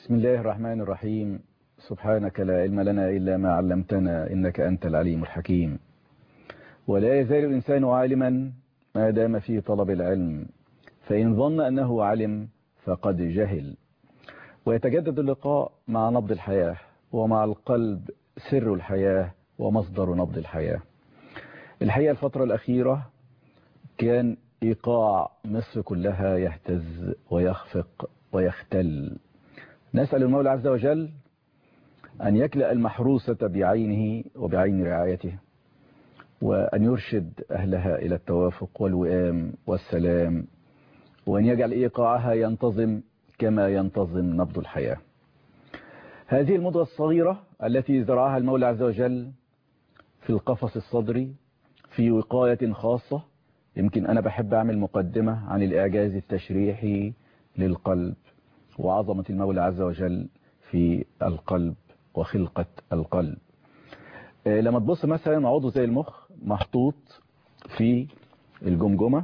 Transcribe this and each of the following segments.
بسم الله الرحمن الرحيم سبحانك لا علم لنا إلا ما علمتنا إنك أنت العليم الحكيم ولا يزال الإنسان عالما ما دام في طلب العلم فإن ظن أنه علم فقد جهل ويتجدد اللقاء مع نبض الحياة ومع القلب سر الحياة ومصدر نبض الحياة الحقيقة الفترة الأخيرة كان إيقاع مصر كلها يهتز ويخفق ويختل نسأل المولى عز وجل أن يكلأ المحروسة بعينه وبعين رعايته وأن يرشد أهلها إلى التوافق والوئام والسلام وأن يجعل إيقاعها ينتظم كما ينتظم نبض الحياة هذه المضغة الصغيرة التي زرعها المولى عز وجل في القفص الصدري في وقاية خاصة يمكن أنا بحب أعمل مقدمة عن الإعجاز التشريحي للقلب وعظمة المولى عز وجل في القلب وخلقة القلب لما تبص مثلا عضو زي المخ محطوط في الجمجمة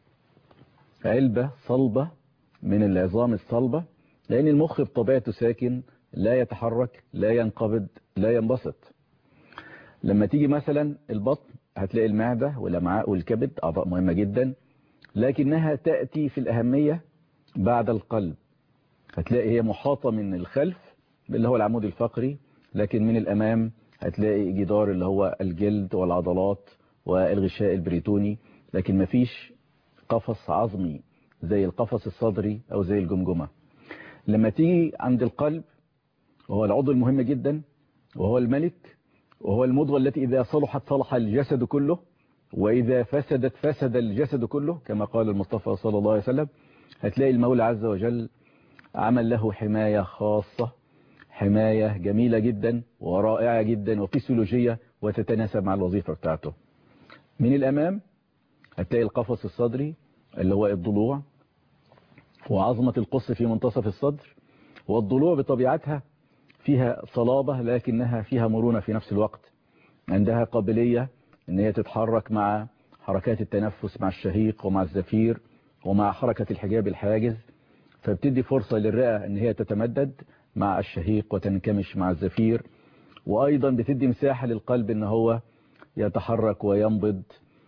علبة صلبة من العظام الصلبة لأن المخ بطبيعته ساكن لا يتحرك لا ينقبض لا ينبسط لما تيجي مثلا البطن هتلاقي المعدة والأمعاء والكبد أعضاء مهمة جدا لكنها تأتي في الأهمية بعد القلب هتلاقي هي محاطة من الخلف اللي هو العمود الفقري لكن من الأمام هتلاقي جدار اللي هو الجلد والعضلات والغشاء البريتوني لكن مفيش قفص عظمي زي القفص الصدري أو زي الجمجمة لما تيجي عند القلب وهو العضو المهم جدا وهو الملك وهو المضغة التي إذا صلحت صلح الجسد كله وإذا فسدت فسد الجسد كله كما قال المصطفى صلى الله عليه وسلم هتلاقي المولى عز وجل عمل له حماية خاصة حماية جميلة جدا ورائعة جدا وفسيولوجية وتتناسب مع الوظيفة بتاعته من الأمام هتلاقي القفص الصدري اللي هو الضلوع وعظمة القص في منتصف الصدر والضلوع بطبيعتها فيها صلابة لكنها فيها مرونة في نفس الوقت عندها قابلية ان هي تتحرك مع حركات التنفس مع الشهيق ومع الزفير ومع حركة الحجاب الحاجز فبتدي فرصة للرئة ان هي تتمدد مع الشهيق وتنكمش مع الزفير وايضا بتدي مساحة للقلب ان هو يتحرك وينبض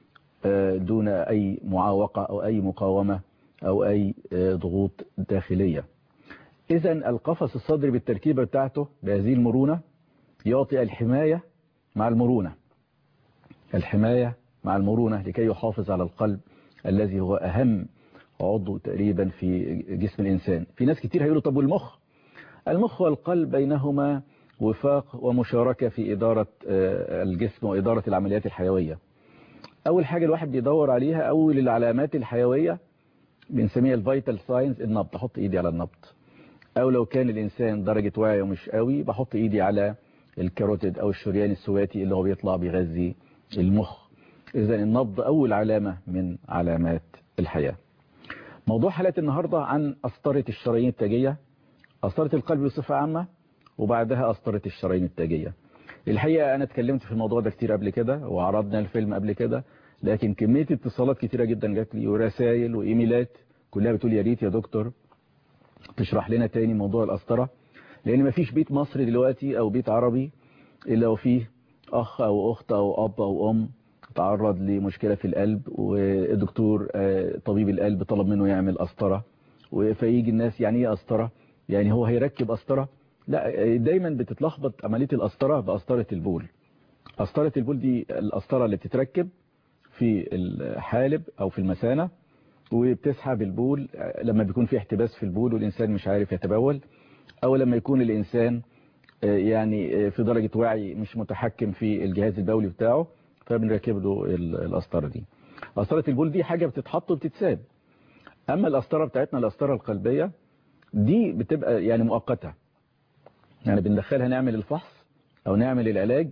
دون اي معاوقة او اي مقاومة او اي ضغوط داخلية اذا القفص الصدري بالتركيبة بتاعته بهذه المرونة يعطي الحماية مع المرونة الحماية مع المرونة لكي يحافظ على القلب الذي هو اهم عضو تقريبا في جسم الانسان في ناس كتير هيقولوا طب والمخ المخ والقلب بينهما وفاق ومشاركة في إدارة الجسم وإدارة العمليات الحيوية أول حاجة الواحد بيدور عليها أول العلامات الحيوية بنسميها الفيتال ساينز النبض أحط إيدي على النبض أو لو كان الإنسان درجة وعيه مش قوي بحط إيدي على الكاروتيد أو الشريان السواتي اللي هو بيطلع بيغذي المخ إذا النبض أول علامة من علامات الحياة موضوع حلقة النهاردة عن أسطرة الشرايين التاجية أسطرة القلب بصفة عامة وبعدها أسطرة الشرايين التاجية الحقيقة أنا اتكلمت في الموضوع ده كتير قبل كده وعرضنا الفيلم قبل كده لكن كمية اتصالات كتيرة جدا جات لي ورسائل وإيميلات كلها بتقول يا ريت يا دكتور تشرح لنا تاني موضوع الأسطرة لأن مفيش بيت مصري دلوقتي أو بيت عربي إلا وفيه أخ أو أخت أو أب أو أم تعرض لمشكلة في القلب والدكتور طبيب القلب طلب منه يعمل أسطرة فيجي الناس يعني ايه أسطرة يعني هو هيركب أسطرة لا دايما بتتلخبط عملية الأسطرة بأسطرة البول أسطرة البول دي الأسطرة اللي بتتركب في الحالب أو في المثانة وبتسحب البول لما بيكون في احتباس في البول والإنسان مش عارف يتبول أو لما يكون الإنسان يعني في درجة وعي مش متحكم في الجهاز البولي بتاعه فبنركب له الأسطرة دي أسطرة البول دي حاجة بتتحط وبتتساب أما الأسطرة بتاعتنا الأسطرة القلبية دي بتبقى يعني مؤقتة يعني بندخلها نعمل الفحص أو نعمل العلاج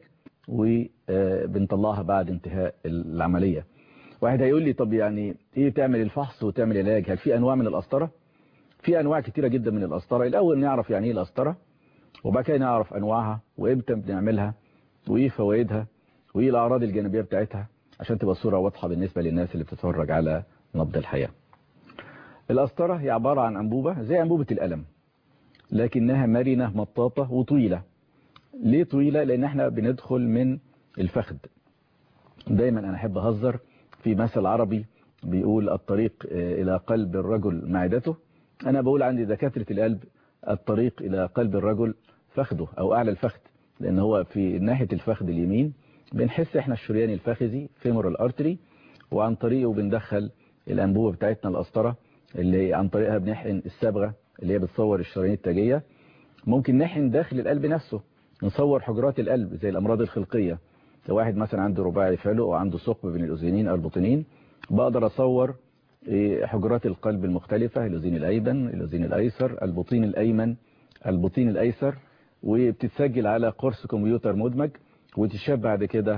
وبنطلعها بعد انتهاء العملية واحد هيقول لي طب يعني ايه تعمل الفحص وتعمل العلاج هل في انواع من القسطره في انواع كتيره جدا من القسطره الاول نعرف يعني ايه القسطره وبعد كده نعرف انواعها وامتى بنعملها وايه فوائدها وايه الاعراض الجانبيه بتاعتها عشان تبقى الصوره واضحه بالنسبه للناس اللي بتتفرج على نبض الحياه القسطره هي عباره عن انبوبه زي انبوبه القلم لكنها مرنة مطاطة وطويلة ليه طويلة لان احنا بندخل من الفخذ دايما انا احب اهزر في مثل عربي بيقول الطريق الى قلب الرجل معدته انا بقول عندي دكاترة القلب الطريق الى قلب الرجل فخذه او اعلى الفخذ لان هو في ناحية الفخذ اليمين بنحس احنا الشريان الفخذي فيمورال ارتري وعن طريقه بندخل الانبوبة بتاعتنا القسطرة اللي عن طريقها بنحقن الصبغة اللي هي بتصور الشرايين التاجية ممكن نحقن داخل القلب نفسه نصور حجرات القلب زي الامراض الخلقية لو واحد مثلا عنده رباعي فالو او عنده ثقب بين الاذنين او البطنين بقدر اصور حجرات القلب المختلفة الاذين الايمن الاذين الايسر البطين الايمن البطين الايسر وبتتسجل على قرص كمبيوتر مدمج وتشاب بعد كده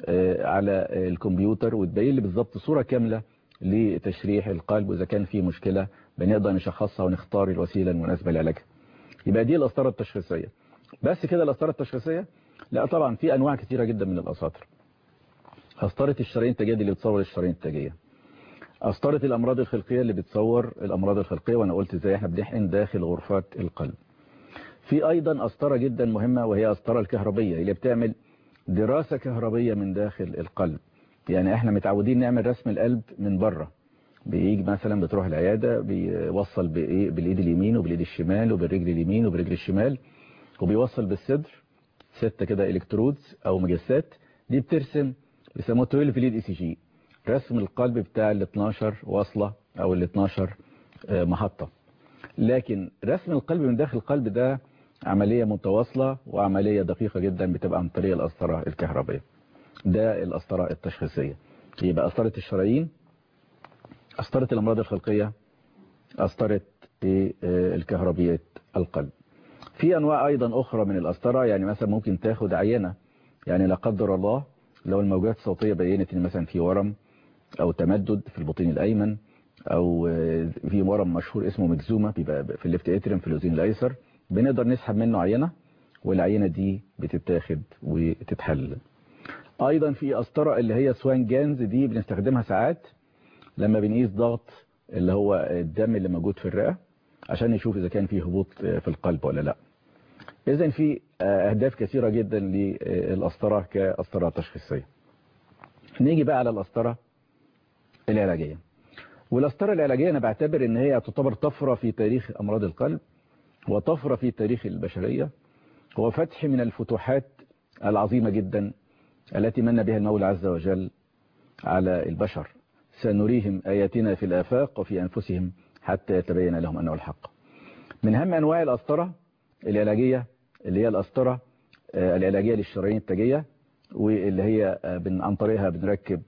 على الكمبيوتر وتبين لي بالظبط صورة كاملة لتشريح القلب واذا كان في مشكلة بنقدر نشخصها ونختار الوسيلة المناسبة لعلاجها يبقى دي القسطرة التشخيصية بس كده القسطرة التشخيصية لا طبعا في انواع كثيرة جدا من القساطر قسطرة الشرايين التاجية اللي بتصور الشرايين التاجية قسطرة الامراض الخلقية اللي بتصور الامراض الخلقية وانا قلت ازاي احنا بنحقن داخل غرفات القلب في ايضا قسطرة جدا مهمة وهي قسطرة الكهربية اللي بتعمل دراسة كهربية من داخل القلب يعني احنا متعودين نعمل رسم القلب من بره بيجي مثلا بتروح العيادة بيوصل بايه بالايد اليمين وبالايد الشمال وبالرجل اليمين وبالرجل الشمال وبيوصل بالصدر ستة كده الكترودز او مجسات دي بترسم بيسموه 12 ليد اي سي جي رسم القلب بتاع ال 12 وصلة او ال 12 محطة لكن رسم القلب من داخل القلب ده عملية متواصلة وعملية دقيقة جدا بتبقى عن طريق القسطرة الكهربية ده القسطرة التشخيصية يبقى قسطرة الشرايين قسطرة الأمراض الخلقية قسطرة الكهربية القلب في أنواع أيضا أخرى من القسطرة يعني مثلا ممكن تاخد عينة يعني لا قدر الله لو الموجات الصوتية بينت ان مثلا في ورم أو تمدد في البطين الأيمن أو في ورم مشهور اسمه مجزومة بيبقى في الليفت اتريم في الأذين الأيسر بنقدر نسحب منه عينة والعينة دي بتتاخد وتتحل ايضا في قسطرة اللي هي سوان جانز دي بنستخدمها ساعات لما بنقيس ضغط اللي هو الدم اللي موجود في الرئة عشان نشوف اذا كان في هبوط في القلب ولا لا اذا في اهداف كثيرة جدا للقسطرة كقسطرة تشخيصية نيجي بقى على القسطرة العلاجية والقسطرة العلاجية انا بعتبر ان هي تعتبر طفرة في تاريخ امراض القلب وطفرة في تاريخ البشرية وفتح من الفتوحات العظيمة جدا التي من بها المولى عز وجل على البشر سنريهم آياتنا في الآفاق وفي أنفسهم حتى يتبين لهم أنه الحق من أهم أنواع الأسطرة العلاجية اللي هي الأسطرة العلاجية للشرايين التاجية واللي هي عن طريقها بنركب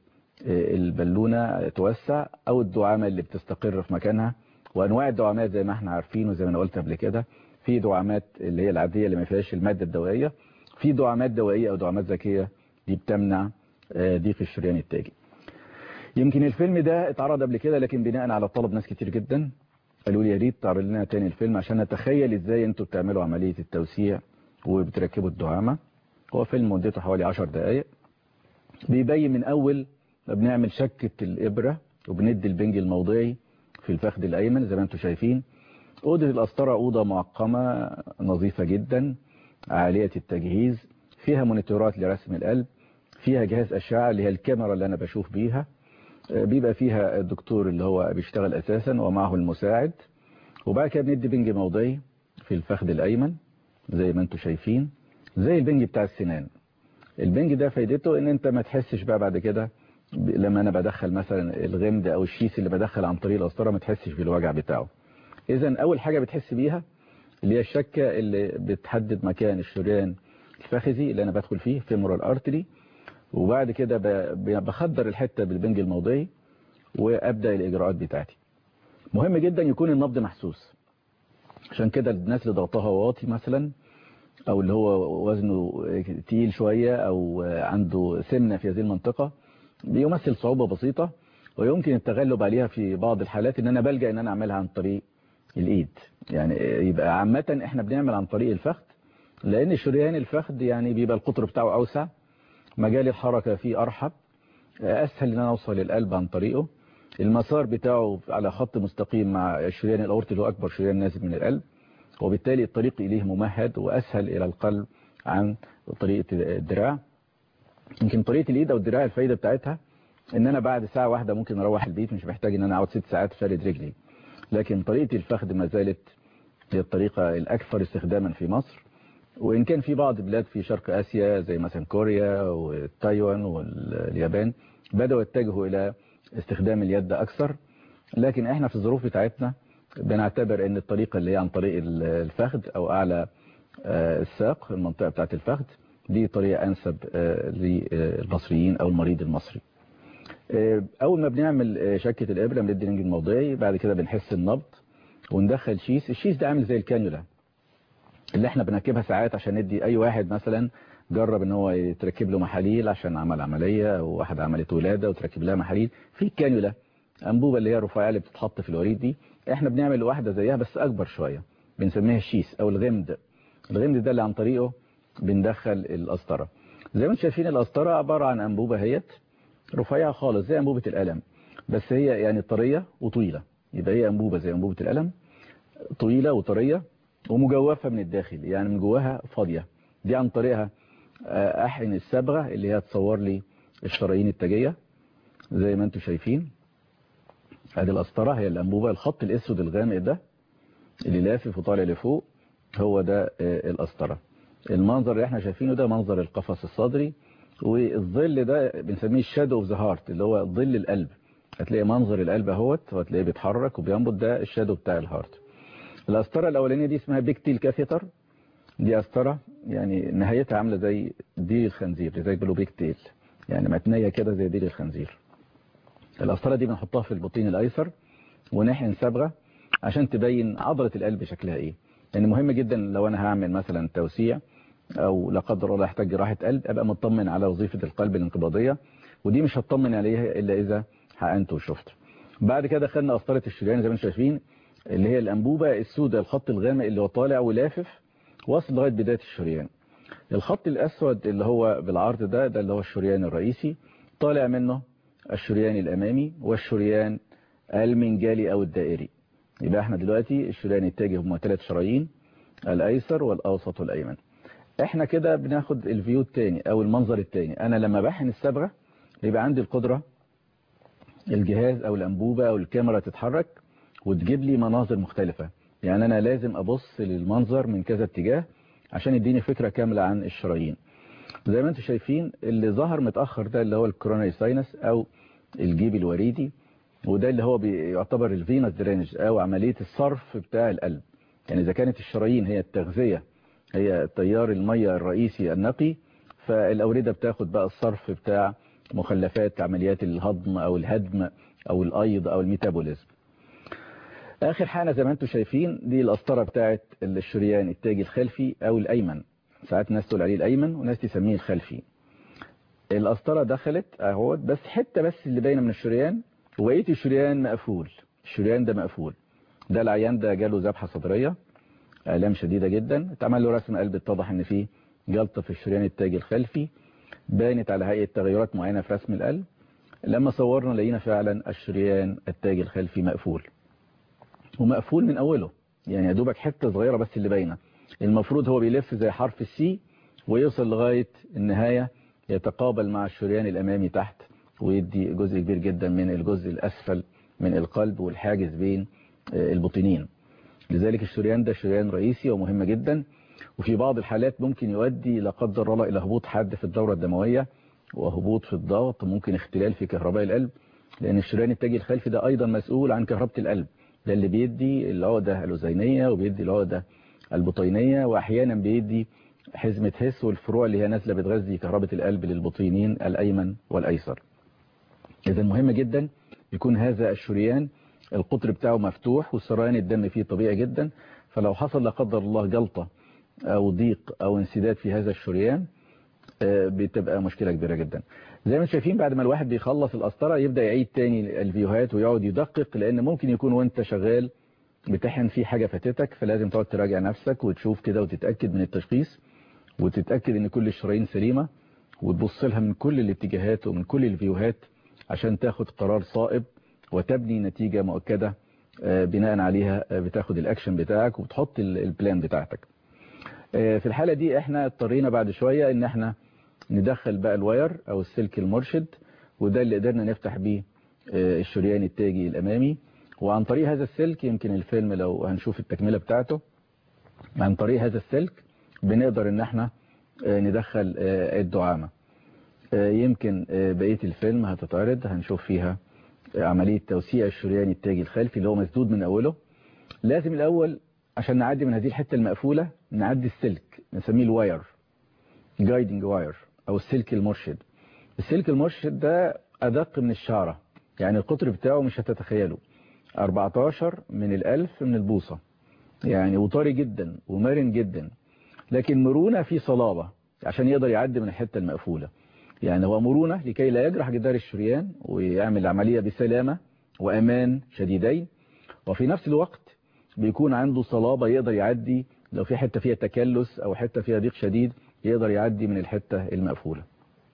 البالونة توسع أو الدعامة اللي بتستقر في مكانها وأنواع الدعامات زي ما احنا عارفين وزي ما أنا قلت قبل كده في دعامات اللي هي العادية اللي ما فيهاش المادة الدوائية في دعامات دوائية أو دعامات ذكية دي بتمنع ضيق الشريان التاجي يمكن الفيلم ده اتعرض قبل كده لكن بناء على طلب ناس كتير جدا قالوا لي يا ريت تعرض لنا تاني الفيلم عشان نتخيل ازاي انتوا بتعملوا عملية التوسيع وبتركبوا الدعامة هو فيلم مدته حوالي 10 دقائق بيبين من اول ما بنعمل شكة الابرة وبندي البنج الموضعي في الفخذ الايمن زي ما انتوا شايفين اوضه القسطرة اوضه معقمة نظيفة جدا عالية التجهيز فيها مونيتورات لرسم القلب فيها جهاز أشعة اللي هي الكاميرا اللي أنا بشوف بيها بيبقى فيها الدكتور اللي هو بيشتغل أساسا ومعه المساعد وبعد كده بندي بنج موضعي في الفخذ الأيمن زي ما انتم شايفين زي البنج بتاع السنان البنج ده فايدته ان انت ما تحسش بقى بعد كده لما انا بدخل مثلا الغمد او الشيس اللي بدخل عن طريق القسطره ما تحسش بالوجع بتاعه اذا اول حاجة بتحس بيها اللي هي الشكة اللي بتحدد مكان الشريان الفخذي اللي انا بدخل فيه فيمورال ارتري وبعد كده بخدر الحتة بالبنج الموضعي وابدأ الاجراءات بتاعتي مهم جدا يكون النبض محسوس عشان كده الناس اللي ضغطها واطي مثلا او اللي هو وزنه تقيل شوية او عنده سمنة في هذه المنطقة بيمثل صعوبة بسيطة ويمكن التغلب عليها في بعض الحالات ان انا بلجأ ان انا اعملها عن طريق الايد يعني يبقى عامة احنا بنعمل عن طريق الفخذ لان شريان الفخذ يعني بيبقى القطر بتاعه اوسع مجال الحركة فيه ارحب اسهل ان انا اوصل للقلب عن طريقه المسار بتاعه على خط مستقيم مع الشريان الاورطي اللي هو اكبر شريان نازل من القلب وبالتالي الطريق إليه ممهد وأسهل إلى القلب عن طريقة الدراع يمكن طريقة الإيد أو الدراع الفايدة بتاعتها إن أنا بعد ساعة واحدة ممكن أروح البيت مش محتاج إن أنا أقعد ست ساعات فارد رجلي لكن طريقة الفخذ ما زالت هي الطريقة الأكثر استخداما في مصر وإن كان في بعض البلاد في شرق آسيا زي مثلا كوريا وتايوان واليابان بدأوا يتجهوا إلى استخدام اليد أكثر لكن إحنا في الظروف بتاعتنا بنعتبر ان الطريقة اللي هي عن طريق الفخذ او اعلى الساق المنطقة بتاعت الفخذ دي طريقة انسب للمصريين او المريض المصري اول ما بنعمل شكة الابرة من الدرنج الموضعي بعد كده بنحس النبض وندخل شيس الشيس ده عامل زي الكانيولا اللي احنا بنركبها ساعات عشان ندي اي واحد مثلا جرب ان هو يتركب له محاليل عشان عمل عملية او واحد عملت ولادة وتركب لها محاليل في الكانيولا انبوبة اللي هي رفيعة اللي بتتحط في الوريد دي احنا بنعمل واحدة زيها بس اكبر شوية بنسميها الشيس او الغمد الغمد ده اللي عن طريقه بندخل القسطرة زي ما انتم شايفين القسطرة عبارة عن انبوبة هيت رفيعة خالص زي انبوبة القلم بس هي يعني طرية وطويلة يبقى هي انبوبة زي انبوبة القلم طويلة وطرية ومجوفة من الداخل يعني من جواها فاضية دي عن طريقها احقن الصبغة اللي هي تصور لي الشرايين التاجية زي ما انتم شايفين ادي القسطرة هي الانبوبة الخط الاسود الغامق ده اللي لافف وطالع لفوق هو ده القسطرة المنظر اللي احنا شايفينه ده منظر القفص الصدري والظل ده بنسميه الشادو اوف ذا هارت اللي هو ظل القلب هتلاقي منظر القلب اهوت وهتلاقيه بيتحرك وبينبض ده الشادو بتاع الهارت القسطرة الاولانية دي اسمها بيكتيل كاثيتر دي قسطرة يعني نهايتها عاملة زي ديل الخنزير زي بيقولوا بيكتيل يعني متنية كده زي ديل الخنزير القسطرة دي بنحطها في البطين الايسر ونحقن صبغة عشان تبين عضلة القلب شكلها ايه يعني مهم جدا لو انا هعمل مثلا توسيع او لا قدر الله احتاج جراحة قلب ابقى مطمن على وظيفة القلب الانقباضية ودي مش هطمن عليها الا اذا حقنت وشفت بعد كده خدنا قسطرة الشريان زي ما انتم شايفين اللي هي الانبوبة السوداء الخط الغامق اللي هو طالع ولافف واصل لغاية بداية الشريان الخط الاسود اللي هو بالعرض ده ده اللي هو الشريان الرئيسي طالع منه الشريان الامامي والشريان المنجالي او الدائري يبقى احنا دلوقتي الشريان التاجي هم ثلاث شرايين الايسر والاوسط والايمن احنا كده بناخد الفيو التاني او المنظر التاني انا لما بحن الصبغه بيبقى عندي القدرة الجهاز او الانبوبة او الكاميرا تتحرك وتجيب لي مناظر مختلفة يعني انا لازم ابص للمنظر من كذا اتجاه عشان يديني فكرة كاملة عن الشرايين زي ما انتم شايفين اللي ظهر متأخر ده اللي هو الكوروناري ساينس او الجيب الوريدي وده اللي هو بيعتبر الفينس درينج او عملية الصرف بتاع القلب يعني اذا كانت الشرايين هي التغذية هي تيار المية الرئيسي النقي فالاوردة بتاخد بقى الصرف بتاع مخلفات عمليات الهضم او الهدم او الايض او الميتابوليزم اخر حاجة زي ما انتم شايفين دي القسطرة بتاعت الشريان التاجي الخلفي او الايمن ساعات ناس تقول عليه الايمن وناس تسميه الخلفي القسطرة دخلت اهوت بس حتة بس اللي باينه من الشريان وبقيه الشريان مقفول الشريان ده مقفول ده العيان ده جاله ذبحة صدرية آلام شديدة جدا اتعمل له رسم قلب اتضح ان فيه جلطة في الشريان التاجي الخلفي بانت على هيئة تغيرات معينة في رسم القلب لما صورنا لقينا فعلا الشريان التاجي الخلفي مقفول ومقفول من اوله يعني يا دوبك حتة صغيرة بس اللي باينه المفروض هو بيلف زي حرف السي ويوصل لغاية النهاية يتقابل مع الشريان الامامي تحت ويدي جزء كبير جدا من الجزء الاسفل من القلب والحاجز بين البطينين لذلك الشريان ده شريان رئيسي ومهم جدا وفي بعض الحالات ممكن يؤدي لا قدر الله الى هبوط حاد في الدورة الدموية وهبوط في الضغط ممكن اختلال في كهرباء القلب لان الشريان التاجي الخلفي ده ايضا مسؤول عن كهربة القلب ده اللي بيدي العقدة الأذينية وبيدي العقدة البطينية واحيانا بيدي حزمة هس والفروع اللي هي نازلة بتغذي كهربة القلب للبطينين الأيمن والأيسر إذا مهم جدا يكون هذا الشريان القطر بتاعه مفتوح وسريان الدم فيه طبيعي جدا فلو حصل لا قدر الله جلطة أو ضيق أو انسداد في هذا الشريان بتبقى مشكلة كبيرة جدا زي ما شايفين بعد ما الواحد بيخلص القسطرة يبدأ يعيد تاني الفيوهات ويقعد يدقق لأن ممكن يكون وانت شغال بتحن في حاجة فاتتك فلازم تقعد تراجع نفسك وتشوف كده وتتأكد من التشخيص وتتأكد ان كل الشرايين سليمة وتبص لها من كل الاتجاهات ومن كل الفيوهات عشان تاخد قرار صائب وتبني نتيجة مؤكدة بناء عليها بتاخد الاكشن بتاعك وبتحط البلان بتاعتك في الحالة دي احنا اضطرينا بعد شوية ان احنا ندخل بقى الواير او السلك المرشد وده اللي قدرنا نفتح بيه الشريان التاجي الامامي وعن طريق هذا السلك يمكن الفيلم لو هنشوف التكملة بتاعته عن طريق هذا السلك بنقدر ان احنا ندخل الدعامة يمكن بقية الفيلم هتتعرض هنشوف فيها عملية توسيع الشريان التاجي الخلفي اللي هو مسدود من اوله لازم الاول عشان نعدي من هذه الحتة المقفولة نعدي السلك نسميه الواير جايدنج واير او السلك المرشد السلك المرشد ده ادق من الشعرة يعني القطر بتاعه مش هتتخيله 14 من الالف من البوصة يعني وطري جدا ومرن جدا لكن مرونة في صلابة عشان يقدر يعدي من الحتة المقفولة يعني هو مرونة لكي لا يجرح جدار الشريان ويعمل العملية بسلامة وأمان شديدين وفي نفس الوقت بيكون عنده صلابة يقدر يعدي لو في حتة فيها تكلس أو حتة فيها ضيق شديد يقدر يعدي من الحتة المقفولة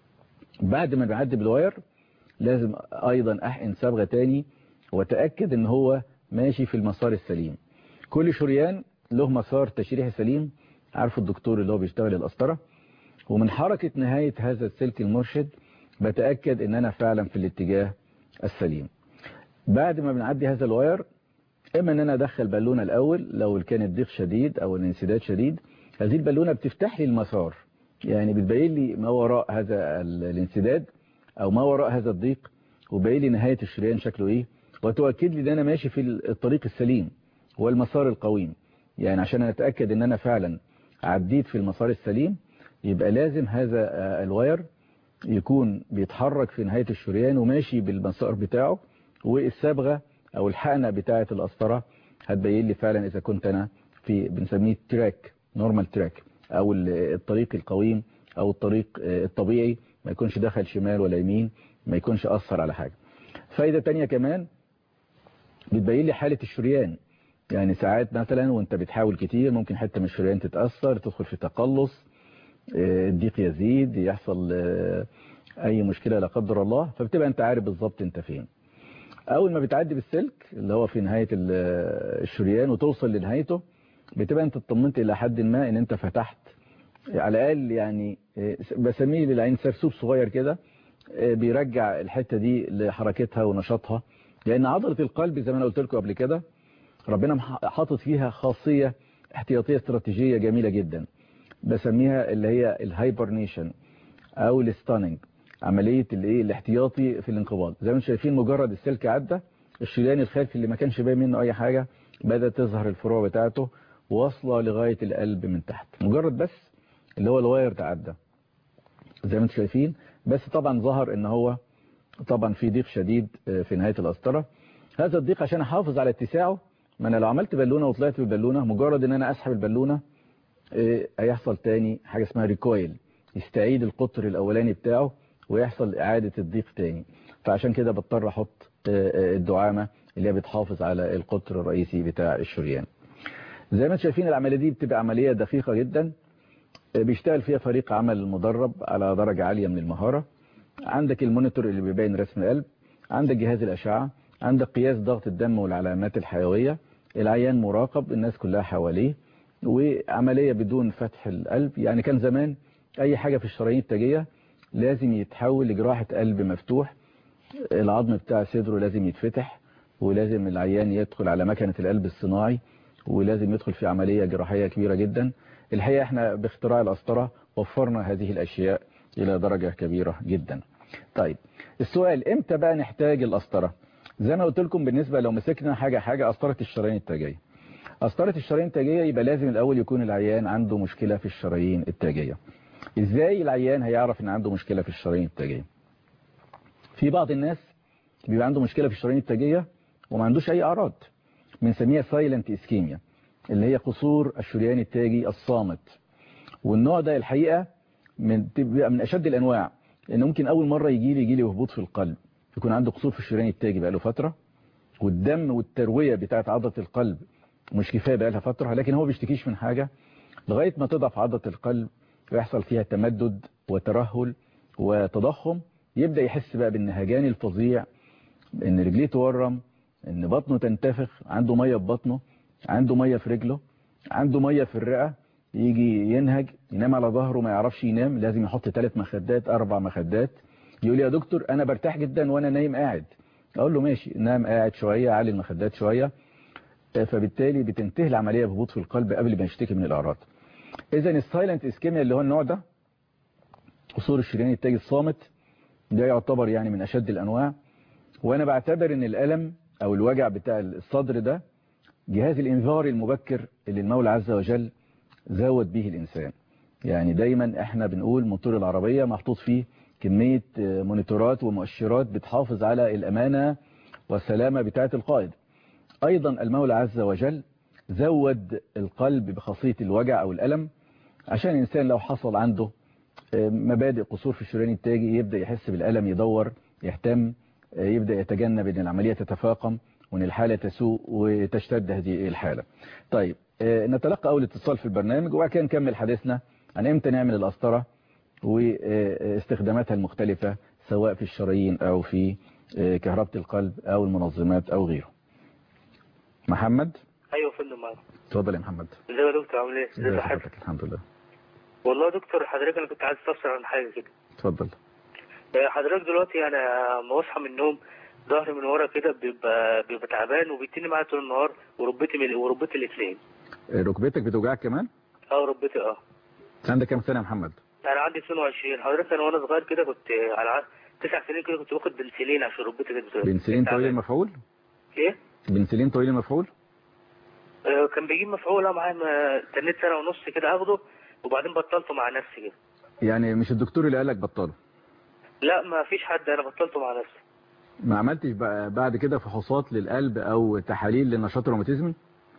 بعد ما بيعدي بالواير لازم أيضا أحقن صبغة تاني وتأكد ان هو ماشي في المسار السليم كل شريان له مسار تشريحي سليم عارفه الدكتور اللي هو بيشتغل القسطرة ومن حركة نهاية هذا السلك المرشد بتأكد ان انا فعلا في الاتجاه السليم بعد ما بنعدي هذا الواير اما ان انا ادخل بالونة الاول لو كان الضيق شديد او الانسداد شديد هذه البالونة بتفتح لي المسار يعني بتبين لي ما وراء هذا الانسداد او ما وراء هذا الضيق وبين لي نهاية الشريان شكله ايه وتؤكد لي ان انا ماشي في الطريق السليم والمسار القويم يعني عشان اتأكد ان انا فعلا عديت في المسار السليم يبقى لازم هذا الواير يكون بيتحرك في نهاية الشريان وماشي بالمسار بتاعه والصبغة او الحقنة بتاعة القسطرة هتبين لي فعلا اذا كنت انا في بنسميه تراك نورمال تراك او الطريق القويم او الطريق الطبيعي ما يكونش دخل شمال ولا يمين ما يكونش اثر على حاجة فايدة تانية كمان بتبين لي حالة الشريان يعني ساعات مثلا وانت بتحاول كتير ممكن حتة من الشريان تتأثر تدخل في تقلص الضيق يزيد يحصل اي مشكلة لا قدر الله فبتبقى انت عارف بالظبط انت فين اول ما بتعدي بالسلك اللي هو في نهاية الشريان وتوصل لنهايته بتبقى انت اطمنت الى حد ما ان انت فتحت على الاقل يعني بسميه للعين سرسوب صغير كده بيرجع الحتة دي لحركتها ونشاطها لان عضلة القلب زي ما انا قلت لكم قبل كده ربنا حاطط فيها خاصية احتياطية استراتيجية جميلة جدا بسميها اللي هي الهايبرنيشن او الستاننج عملية الايه الاحتياطي في الانقباض زي ما انتم شايفين مجرد السلك عدى الشريان الخلفي اللي ما كانش باين منه اي حاجة بدأت تظهر الفروع بتاعته واصلة لغاية القلب من تحت مجرد بس اللي هو الواير تعدى زي ما انتم شايفين بس طبعا ظهر ان هو طبعا في ضيق شديد في نهاية القسطرة هذا الضيق عشان احافظ على اتساعه ما انا لو عملت بالونة وطلعت بالبالونة مجرد ان انا اسحب البالونة ايه هيحصل تاني حاجة اسمها ريكويل يستعيد القطر الاولاني بتاعه ويحصل اعادة الضيق تاني فعشان كده بضطر احط الدعامة اللي هي بتحافظ على القطر الرئيسي بتاع الشريان زي ما انتم شايفين العملية دي بتبقى عملية دقيقة جدا بيشتغل فيها فريق عمل مدرب على درجة عالية من المهارة عندك المونيتور اللي بيبين رسم القلب عندك جهاز الأشعة عندك قياس ضغط الدم والعلامات الحيوية العيان مراقب الناس كلها حواليه وعملية بدون فتح القلب يعني كان زمان أي حاجة في الشرايين التاجية لازم يتحول لجراحة قلب مفتوح العظم بتاع صدره لازم يتفتح ولازم العيان يدخل على مكنة القلب الصناعي ولازم يدخل في عملية جراحية كبيرة جدا الحقيقة احنا باختراع القسطرة وفرنا هذه الأشياء إلى درجة كبيرة جدا طيب السؤال امتى بقى نحتاج القسطرة زي ما قلت لكم بالنسبة لو مسكنا حاجة حاجة قسطرة الشرايين التاجية قسطرة الشرايين التاجية يبقى لازم الأول يكون العيان عنده مشكلة في الشرايين التاجية ازاي العيان هيعرف ان عنده مشكلة في الشرايين التاجية في بعض الناس بيبقى عنده مشكلة في الشرايين التاجية وما عندوش اي اعراض بنسميها سايلنت اسكيميا اللي هي قصور الشريان التاجي الصامت والنوع ده الحقيقة من بيبقى من اشد الانواع ان ممكن اول مرة يجي لي يجي لي هبوط في القلب يكون عنده قصور في الشريان التاجي بقى له فترة والدم والتروية بتاعت عضلة القلب مش كفاية بقى لها فترة لكن هو بيشتكيش من حاجة لغاية ما تضعف عضلة القلب ويحصل فيها تمدد وترهل وتضخم يبدأ يحس بقى بالنهجان الفظيع ان رجليه تورم ان بطنه تنتفخ عنده ميه في بطنه عنده ميه في رجله عنده ميه في الرئه يجي ينهج ينام على ظهره ما يعرفش ينام لازم يحط ثلاث مخدات اربع مخدات يقول لي يا دكتور انا برتاح جدا وانا نايم قاعد اقول له ماشي نام قاعد شويه علي المخدات شويه فبالتالي بتنتهي العمليه بهبوط في القلب قبل ما يشتكي من الاعراض اذا السايلنت اسكيميا اللي هو النوع ده قصور الشريان التاجي الصامت ده يعتبر يعني من اشد الانواع وانا بعتبر ان الالم او الوجع بتاع الصدر ده جهاز الانذار المبكر اللي المولى عز وجل زود به الانسان يعني دايما احنا بنقول موتور العربية محطوط فيه كمية مونيتورات ومؤشرات بتحافظ على الامانة والسلامة بتاعة القائد ايضا المولى عز وجل زود القلب بخاصية الوجع او الالم عشان الانسان لو حصل عنده مبادئ قصور في الشريان التاجي يبدأ يحس بالألم يدور يهتم يبدأ يتجنب ان العملية تتفاقم وان الحالة تسوء وتشتد هذه الحالة طيب نتلقى أول اتصال في البرنامج وبعد كده نكمل حديثنا عن امتى نعمل القسطرة واستخداماتها المختلفة سواء في الشرايين أو في كهربة القلب أو المنظمات أو غيره محمد ايوه يا فندم معاك اتفضل يا محمد ازيك يا دكتور عامل ايه؟ ازيك يا حاج حضرتك الحمد لله والله يا دكتور حضرتك انا كنت عايز استفسر عن حاجه كده اتفضل آه، حضرتك دلوقتي انا لما بصحى من النوم ظهري من ورا كده بيبقى بيبقى تعبان وبيتني معايا طول النهار وركبتي من وركبتي الاثنين ركبتك بتوجعك كمان اه ركبتي اه انت عندك كام سنة يا محمد انا عندي 22 حضرتك انا وانا صغير كده كنت على ع- تسع سنين كده كنت باخد بنسلين عشان ركبتي كانت بت- بنسلين تعبان. طويل المفعول ايه؟ بنسلين طويل المفعول آه، كان بيجيب مفعول معايا ما- تنيت سنه ونص كده اخده وبعدين بطلته مع نفسي كده يعني مش الدكتور اللي قالك بطله لا ما فيش حد انا بطلته مع نفسي ما عملتش بقى بعد كده فحوصات للقلب او تحاليل للنشاط الروماتيزمي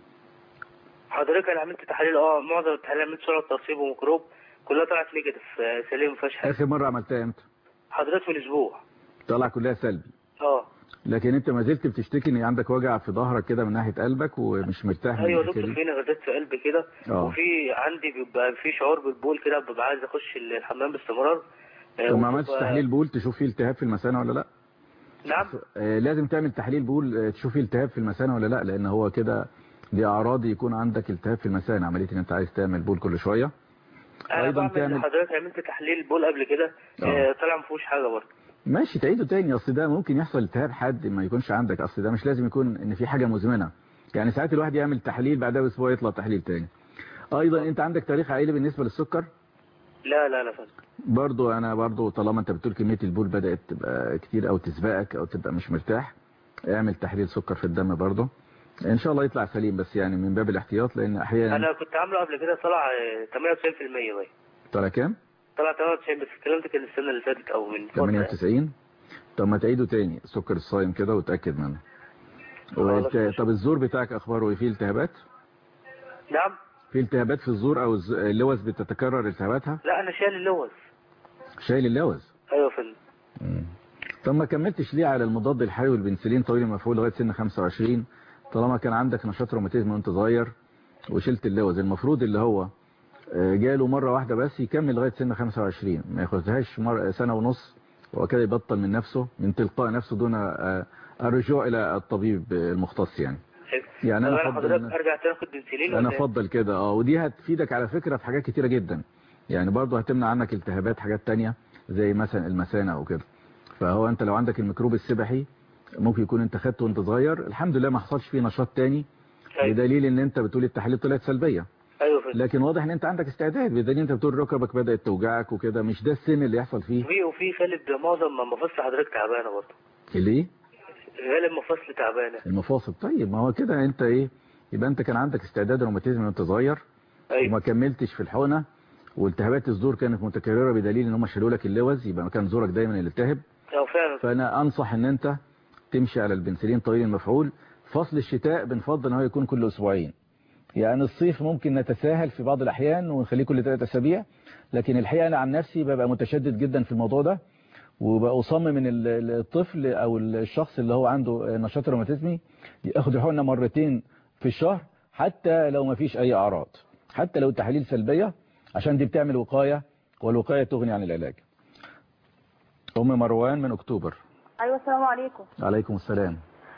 حضرتك انا عملت تحاليل اه معظم التحاليل عملت سرعه ترسيب وميكروب كلها طلعت نيجاتيف آه، سليم ما فيهاش حاجه اخر مرة عملتها امتى حضرتك من اسبوع طلع كلها سلبي اه لكن انت ما زلت بتشتكي ان عندك وجع في ظهرك كده من ناحية قلبك ومش مرتاح من ايوه الحكاية دكتور دي في نغزات في قلبي كده اه. وفي عندي بيبقى في شعور بالبول كده ببقى عايز اخش الحمام باستمرار آه، طب ما عملتش وببقى- تحليل بول تشوف فيه التهاب في المثانة ولا لا نعم آه، لازم تعمل تحليل بول آه، تشوف فيه التهاب في المثانة ولا لا لان هو كده دي اعراض يكون عندك التهاب في المثانة عملية ان انت عايز تعمل بول كل شوية انا أيضاً بعمل تعمل- حضرتك عملت تحليل بول قبل كده اه. آه، طلع ما فيهوش حاجه برضه ماشي تعيده تاني اصل ده ممكن يحصل التهاب حد ما يكونش عندك اصل ده مش لازم يكون ان في حاجة مزمنة يعني ساعات الواحد يعمل تحليل بعدها باسبوع يطلع تحليل تاني ايضا انت عندك تاريخ عائلي بالنسبة للسكر لا لا لا فندم برضو انا برضو طالما انت بتقول كمية البول بدأت تبقى كتير او تسبقك او تبقى مش مرتاح اعمل تحليل سكر في الدم برضو ان شاء الله يطلع سليم بس يعني من باب الاحتياط لان احيانا انا كنت عامله قبل كده طلع آه، 98% باين طلع كام طلع 98 بس الكلام ده كان السنه اللي فاتت او من فتره يعني. 98 طب ما تعيده تاني السكر الصايم كده وتأكد منه خلاص وت- ماشي. طب الزور بتاعك اخباره ايه فيه التهابات نعم في التهابات في الزور او الز- اللوز بتتكرر التهاباتها لا انا شايل اللوز شايل اللوز ايوه يا فندم مم. طب ما كملتش ليه على المضاد الحيوي البنسلين طويل المفعول لغايه سن 25 طالما كان عندك نشاط روماتيزم وانت صغير وشلت اللوز المفروض اللي هو آه، جاله مره واحده بس يكمل لغايه سن 25 ما ياخدهاش مره سنه ونص وكده يبطل من نفسه من تلقاء نفسه دون آه، الرجوع الى الطبيب المختص يعني يعني طب انا انا افضل حضرتك إن- ارجع تاني اخد بنسلين انا ولا إيه؟ افضل كده اه ودي هتفيدك على فكرة في حاجات كتيرة جدا يعني برضه هتمنع عنك التهابات حاجات تانية زي مثلا المثانة او كده فهو انت لو عندك الميكروب السبحي ممكن يكون انت خدته وانت صغير الحمد لله ما حصلش فيه نشاط تاني أيوة. بدليل ان انت بتقول التحاليل طلعت سلبية ايوه يا فندم لكن واضح ان انت عندك استعداد بدليل انت بتقول ركبك بدأت توجعك وكده مش ده السن اللي يحصل فيه وفي وفي غالب معظم ما مفاصل حضرتك تعبانه برضه ليه غالب مفاصل تعبانه المفاصل طيب ما هو كده انت ايه يبقى انت كان عندك استعداد روماتيزم وانت صغير ايوه وما كملتش في الحقنة والتهابات الزور كانت متكررة بدليل ان هم شالوا لك اللوز يبقى كان زورك دايما اللي التهب أو فعلا فانا انصح ان انت تمشي على البنسلين طويل المفعول فصل الشتاء بنفضل ان هو يكون كل اسبوعين يعني الصيف ممكن نتساهل في بعض الاحيان ونخليه كل ثلاثة اسابيع لكن الحقيقة انا عن نفسي ببقى متشدد جدا في الموضوع ده وبصمم من ال- ال- الطفل او الشخص اللي هو عنده نشاط روماتيزمي ياخد الحقنه مرتين في الشهر حتى لو ما فيش اي اعراض حتى لو التحاليل سلبية عشان دي بتعمل وقاية والوقاية تغني عن العلاج ام مروان من اكتوبر ايوه السلام عليكم عليكم السلام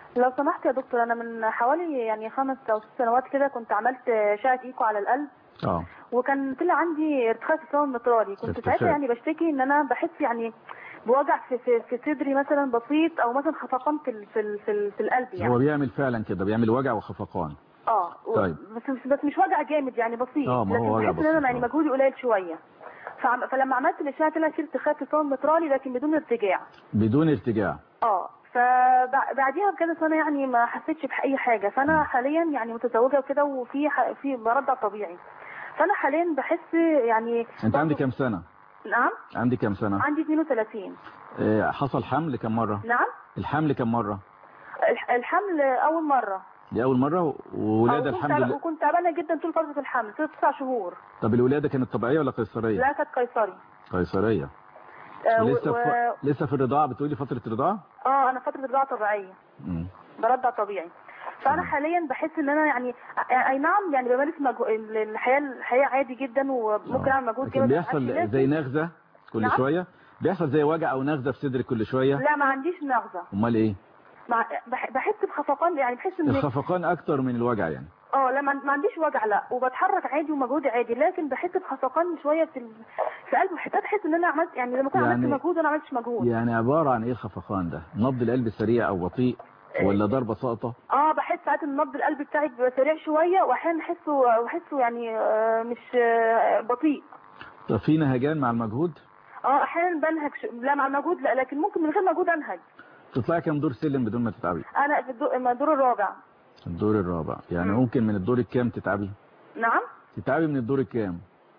لو سمحت يا دكتور انا من حوالي يعني خمس او ست سنوات كده كنت عملت اشعه ايكو على القلب اه وكان طلع عندي ارتخاء في الصمام المترالي كنت ارتخاء. ساعتها يعني بشتكي ان انا بحس يعني بوجع في في, في صدري مثلا بسيط او مثلا خفقان في ال- في ال- في, ال- في القلب يعني هو بيعمل فعلا كده بيعمل وجع وخفقان اه و- طيب. بس بس مش وجع جامد يعني بسيط آه، ما هو لكن وجع بحس ان انا بسيط، يعني آه. مجهودي قليل شويه فعم- فلما عملت الاشعه طلع في ارتخاء في الصمام المترالي لكن بدون ارتجاع بدون ارتجاع اه فبعديها بكذا سنه يعني ما حسيتش باي حاجه فانا حاليا يعني متزوجه وكده وفي ح- في برضع طبيعي فانا حاليا بحس يعني انت عندك برضه- كام سنة نعم عندك كام سنة عندي 32 آه، حصل حمل كم مرة نعم الحمل كم مرة الح- الحمل اول مره دي اول مرة وولادة أو كنت الحمد تعب- لله وكنت تعبانه جدا طول فتره الحمل ست تسع شهور طب الولادة كانت طبيعية ولا قيصرية لا كانت قيصري قيصرية آه، و- ولسه و- في... لسه في الرضاعة بتقولي فترة رضاعة اه انا فتره رضاعه طبيعيه مم. برضع طبيعي فانا حاليا بحس ان انا يعني اي نعم يعني بمارس مجهو... الحياه الحياه عادي جدا وممكن آه. اعمل مجهود لكن جامد بيحصل لكن- زي نغزة كل نعم؟ شوية بيحصل زي وجع او نغزة في صدرك كل شوية لا ما عنديش نغزه امال ايه مع... بح... بحس بخفقان يعني بحس ان الخفقان اكتر من الوجع يعني اه لا ما ما عنديش وجع لا وبتحرك عادي ومجهودي عادي لكن بحس بخفقان شويه في ال... في قلبي حتى بحس ان انا عملت يعني لما كنت يعني- عملت مجهود وانا ما عملتش مجهود يعني عبارة عن ايه الخفقان ده نبض القلب سريع او بطيء ولا ضربة ساقطة اه بحس ساعات ان نبض القلب بتاعي بيبقى سريع شويه واحيانا احسه بحسه يعني آه، مش آه، بطيء طب في نهجان مع المجهود اه احيانا بنهج ش... لا مع المجهود لا لكن ممكن من غير مجهود انهج تطلعي كام دور سلم بدون ما تتعبي انا في الدور, الدور الرابع الدور الرابع يعني مم. ممكن من الدور الكام تتعبي نعم تتعبي من الدور الكام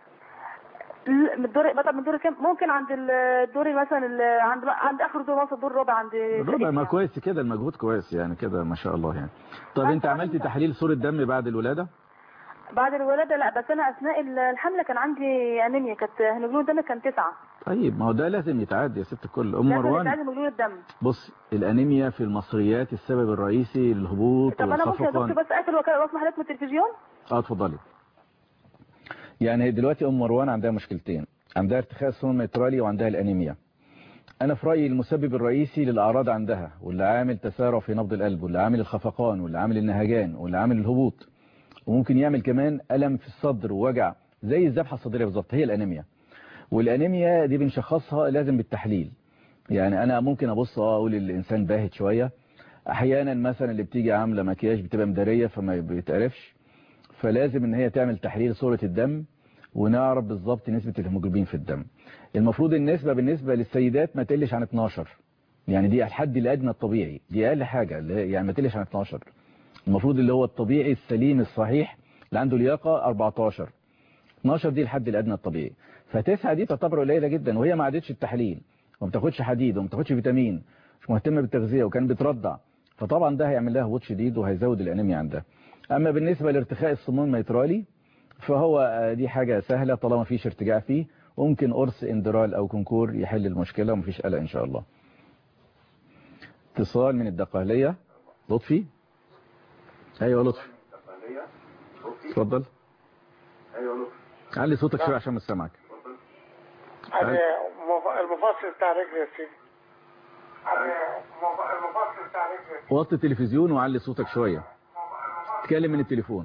ل- من الدور بطلع من الدور كام ممكن عند الدور مثلا ال- عند عند اخر دور مثلا الدور الرابع عند الرابع شقتي ما يعني. كويس كده المجهود كويس يعني كده ما شاء الله يعني طب بس انت أنا عملتي كنت- تحليل صورة دم بعد الولادة بعد الولاده لا بس انا اثناء الحمله كان عندي انيميا كانت هيموجلوبين الدم كان تسعة طيب ما هو ده لازم يتعاد يا ست الكل ام لازم مروان يتعالج هيموجلوبين الدم بص الانيميا في المصريات السبب الرئيسي للهبوط طب انا ممكن يا دكتور والخفقان بس اقفل وك- واسمع حضرتك من التلفزيون اه اتفضلي يعني دلوقتي ام مروان عندها مشكلتين عندها ارتخاء السموم الميترالي وعندها الانيميا انا في رايي المسبب الرئيسي للاعراض عندها واللي عامل تسارع في نبض القلب واللي عامل الخفقان واللي عامل النهجان واللي عامل الهبوط وممكن يعمل كمان الم في الصدر ووجع زي الذبحه الصدريه بالظبط هي الانيميا والانيميا دي بنشخصها لازم بالتحليل يعني انا ممكن ابص اه اقول الانسان باهت شويه احيانا مثلا اللي بتيجي عامله مكياج بتبقى مداريه فما بيتعرفش فلازم ان هي تعمل تحليل صورة الدم ونعرف بالظبط نسبة الهيموجلوبين في الدم المفروض النسبة بالنسبة للسيدات ما تقلش عن 12 يعني دي الحد الادنى الطبيعي دي اقل حاجة اللي هي- يعني ما تقلش عن 12 المفروض اللي هو الطبيعي السليم الصحيح اللي عنده لياقة 14 12 دي الحد الادنى الطبيعي فتسعة دي تعتبر قليلة جدا وهي ما عادتش التحليل وما بتاخدش حديد وما بتاخدش فيتامين مش مهتمة بالتغذية وكان بترضع فطبعا ده هيعمل لها هبوط شديد وهيزود الانيميا عندها اما بالنسبة لارتخاء السموم الميترالي فهو آه، دي حاجة سهلة طالما فيش ارتجاع فيه وممكن قرص اندرال او كونكور يحل المشكلة ومفيش قلق ان شاء الله اتصال من الدقهلية لطفي ايوه لطفي اتفضل علي صوتك شوية عشان مش سامعك يعني مف- المفصل بتاع رجلي يا سيدي يعني مف- المفصل بتاع رجلي يا سيدي وطي التلفزيون وعلي صوتك شوية تكلم من التليفون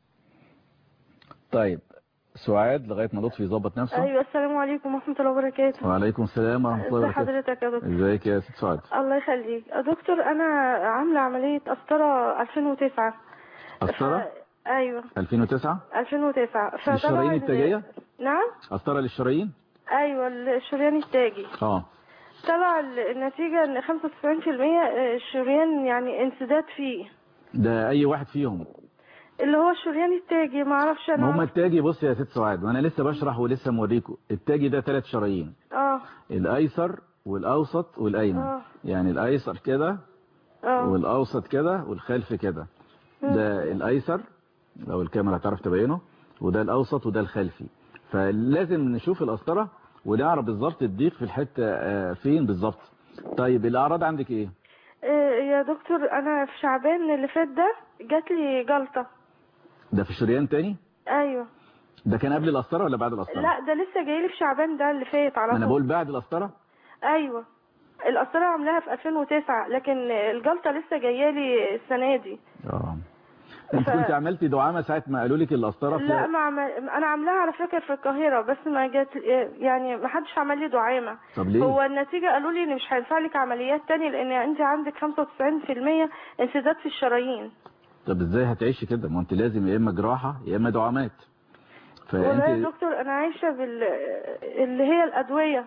طيب سعاد لغاية ما لطفي يظبط نفسه ايوه السلام عليكم ورحمه الله وبركاته وعليكم السلام ورحمة الله ازي وبركاته حضرتك يا دكتور ازيك يا ست سعاد الله يخليك يا دكتور انا عامله عمليه قسطره 2009 قسطرة ف... ايوه 2009 2009 فطبعا للشرايين التاجية نعم قسطرة للشرايين ايوه الشريان التاجي اه طلع ال- النتيجه ان 95% الشريان يعني انسداد فيه ده اي واحد فيهم اللي هو الشريان التاجي ما اعرفش انا ما هم عرفت- التاجي بص يا ست سعاد وانا لسه بشرح ولسه موريكم التاجي ده ثلاث شرايين اه الايسر والاوسط والايمن آه. يعني الايسر كده اه والاوسط كده والخلف كده ده الايسر لو الكاميرا هتعرف تبينه وده الاوسط وده الخلفي فلازم نشوف القسطره ونعرف بالظبط الضيق في الحته آه، فين بالظبط طيب الاعراض عندك ايه إيه يا دكتور انا في شعبان اللي فات ده جات لي جلطه ده في شريان تاني ايوه ده كان قبل القسطره ولا بعد القسطره لا ده لسه جاي لي في شعبان ده اللي فات على ما انا طول بقول بعد القسطره ايوه القسطره عاملاها في 2009 لكن الجلطه لسه جايه لي السنه دي اه انت ف- كنت عملتي دعامه ساعه ما قالوا لك القسطره لا فيها ما عمل... انا عاملاها على فكره في القاهره بس ما جت يعني ما حدش عمل لي دعامه طب ليه هو النتيجه قالوا لي ان مش هينفع لك عمليات تاني لان انت عندك 95% انسداد في الشرايين طب ازاي هتعيشي كده ما انت لازم يا اما جراحه يا اما دعامات والله يا فانت دكتور انا عايشه بال اللي هي الادويه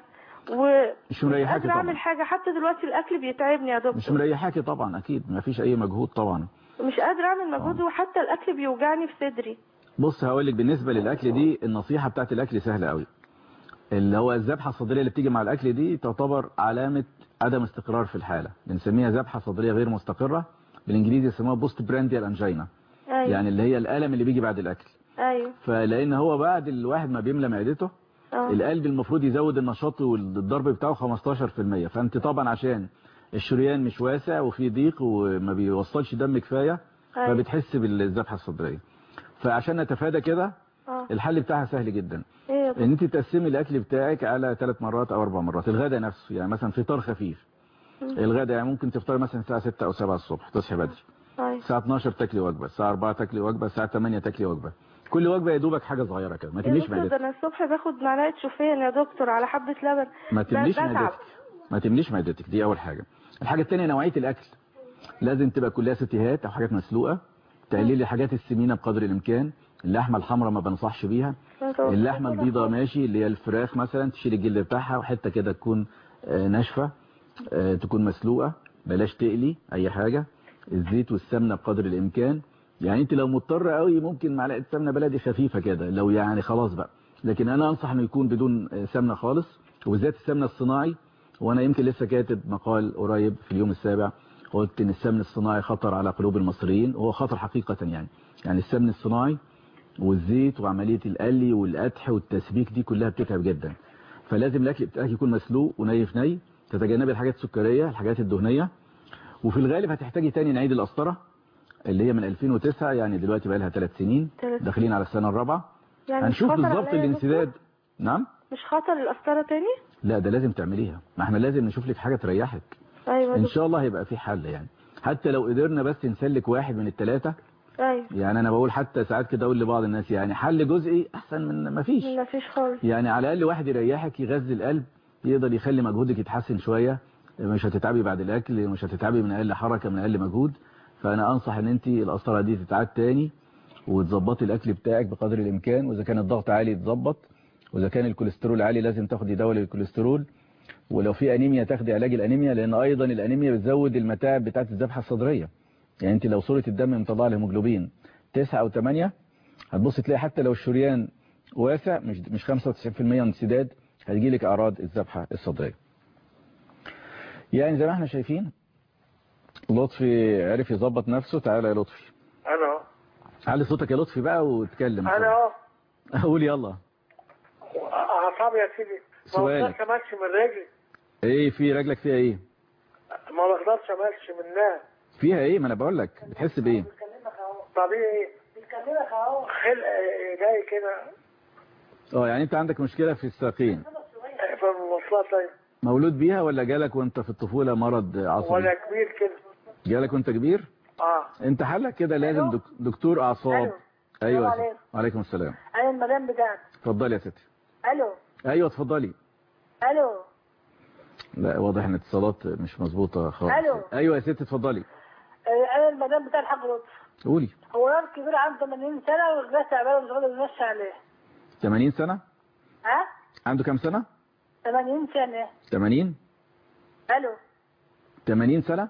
و مش مريحاكي قادره اعمل طبعا حاجه حتى دلوقتي الاكل بيتعبني يا مش دكتور مريحاكي طبعا اكيد ما فيش اي مجهود طبعا مش قادره اعمل مجهود وحتى الاكل بيوجعني في صدري بص هقول لك بالنسبه للاكل دي النصيحه بتاعت الاكل سهله قوي اللي هو الذبحه الصدريه اللي بتيجي مع الاكل دي تعتبر علامه عدم استقرار في الحاله بنسميها ذبحه صدريه غير مستقره بالانجليزي يسموها بوست برانديال انجينا ايوه يعني اللي هي الالم اللي بيجي بعد الاكل ايوه فلان هو بعد الواحد ما بيملى معدته اه القلب المفروض يزود النشاط والضرب بتاعه 15% فانت طبعا عشان الشريان مش واسع وفي ضيق وما بيوصلش دم كفايه أيوة. فبتحس بالذبحه الصدريه فعشان نتفادى كده اه الحل بتاعها سهل جدا ايه يا دكتور ان انت تقسمي الاكل بتاعك على ثلاث مرات او اربع مرات الغداء نفسه يعني مثلا فطار خفيف الغداء يعني ممكن تفطري مثلا الساعه 6 او 7 الصبح تصحي بدري ايوه الساعه 12 تاكلي وجبه الساعه 4 تاكلي وجبه الساعه 8 تاكلي وجبه كل وجبه يا دوبك حاجه صغيره كده ما يا تمليش دكتور ده معدتك انا الصبح باخد معلقه شوفان يا دكتور على حبه لبن ما تمليش بتعب. معدتك ما تمليش معدتك دي اول حاجه الحاجه الثانيه نوعيه الاكل لازم تبقى كلها ستيهات او حاجات مسلوقه تقللي الحاجات السمينه بقدر الامكان اللحمه الحمراء ما بنصحش بيها اللحمه البيضاء ماشي اللي هي الفراخ مثلا تشيل الجلد بتاعها وحته كده تكون آه، ناشفه آه، تكون مسلوقه بلاش تقلي اي حاجه الزيت والسمنه بقدر الامكان يعني انت لو مضطره قوي ممكن معلقه سمنه بلدي خفيفه كده لو يعني خلاص بقى لكن انا انصح انه يكون بدون آه، سمنه خالص وبالذات السمنه الصناعي وانا يمكن لسه كاتب مقال قريب في اليوم السابع قلت ان السمن الصناعي خطر على قلوب المصريين وهو خطر حقيقه يعني يعني السمن الصناعي والزيت وعملية القلي والقدح والتسبيك دي كلها بتتعب جدا فلازم الاكل بتاعك يكون مسلوق وني في ني تتجنبي الحاجات السكرية الحاجات الدهنية وفي الغالب هتحتاجي تاني نعيد القسطرة اللي هي من 2009 يعني دلوقتي بقى لها ثلاث سنين تلات داخلين على السنة الرابعة يعني مش هنشوف خطر بالظبط عليا يا الانسداد دكتور؟ نعم مش خطر القسطره تاني لا ده لازم تعمليها ما احنا لازم نشوف لك حاجة تريحك ايوه ان دكتور. شاء الله هيبقى في حل يعني حتى لو قدرنا بس نسلك واحد من الثلاثة ايوه يعني انا بقول حتى ساعات كده اقول لبعض الناس يعني حل جزئي احسن من ما فيش ما فيش خالص يعني على الاقل واحد يريحك يغذي القلب يقدر يخلي مجهودك يتحسن شوية مش هتتعبي بعد الاكل مش هتتعبي من اقل حركة من اقل مجهود فانا انصح ان انت القسطره دي تتعاد تاني وتظبطي الاكل بتاعك بقدر الامكان واذا كان الضغط عالي يتظبط واذا كان الكوليسترول عالي لازم تاخدي دواء للكوليسترول ولو في انيميا تاخدي علاج الانيميا لان ايضا الانيميا بتزود المتاعب بتاعه الذبحه الصدريه يعني انت لو صوره الدم مطلعه الهيموجلوبين 9 او 8 هتبص تلاقي حتى لو الشريان واسع مش مش 95% انسداد هتجي لك اعراض الذبحه الصدريه يعني زي ما احنا شايفين لطفي عرف يظبط نفسه تعالى يا لطفي انا اهو علي صوتك يا لطفي بقى واتكلم انا اهو قول يلا اعصابي يا سيدي ما سؤالك. بقدرش امشي من رجلي ايه في رجلك فيها ايه ما بقدرش امشي منها فيها ايه ما انا بقول لك بتحس بايه طبيعي بيكلمك اهو خلق جاي كده اه يعني انت عندك مشكله في الساقين في المواصلات ايوه مولود بيها ولا جالك وانت في الطفوله مرض عصبي ولا كبير كده جالك وانت كبير اه انت حلك كده لازم دك... دكتور اعصاب ألو. ايوه يا السلام ستي. وعليكم السلام انا المدام بتاعتي اتفضلي يا ستي الو ايوه اتفضلي الو لا واضح ان الاتصالات مش مظبوطه خالص ألو. ايوه يا ستي اتفضلي آه، انا المدام بتاع الحاج لطفي قولي هو راجل كبير عنده 80 سنه والناس تعبانه مش قادر يمشي عليه 80 سنه ها عنده كام سنه 80 سنه 80 الو 80 سنه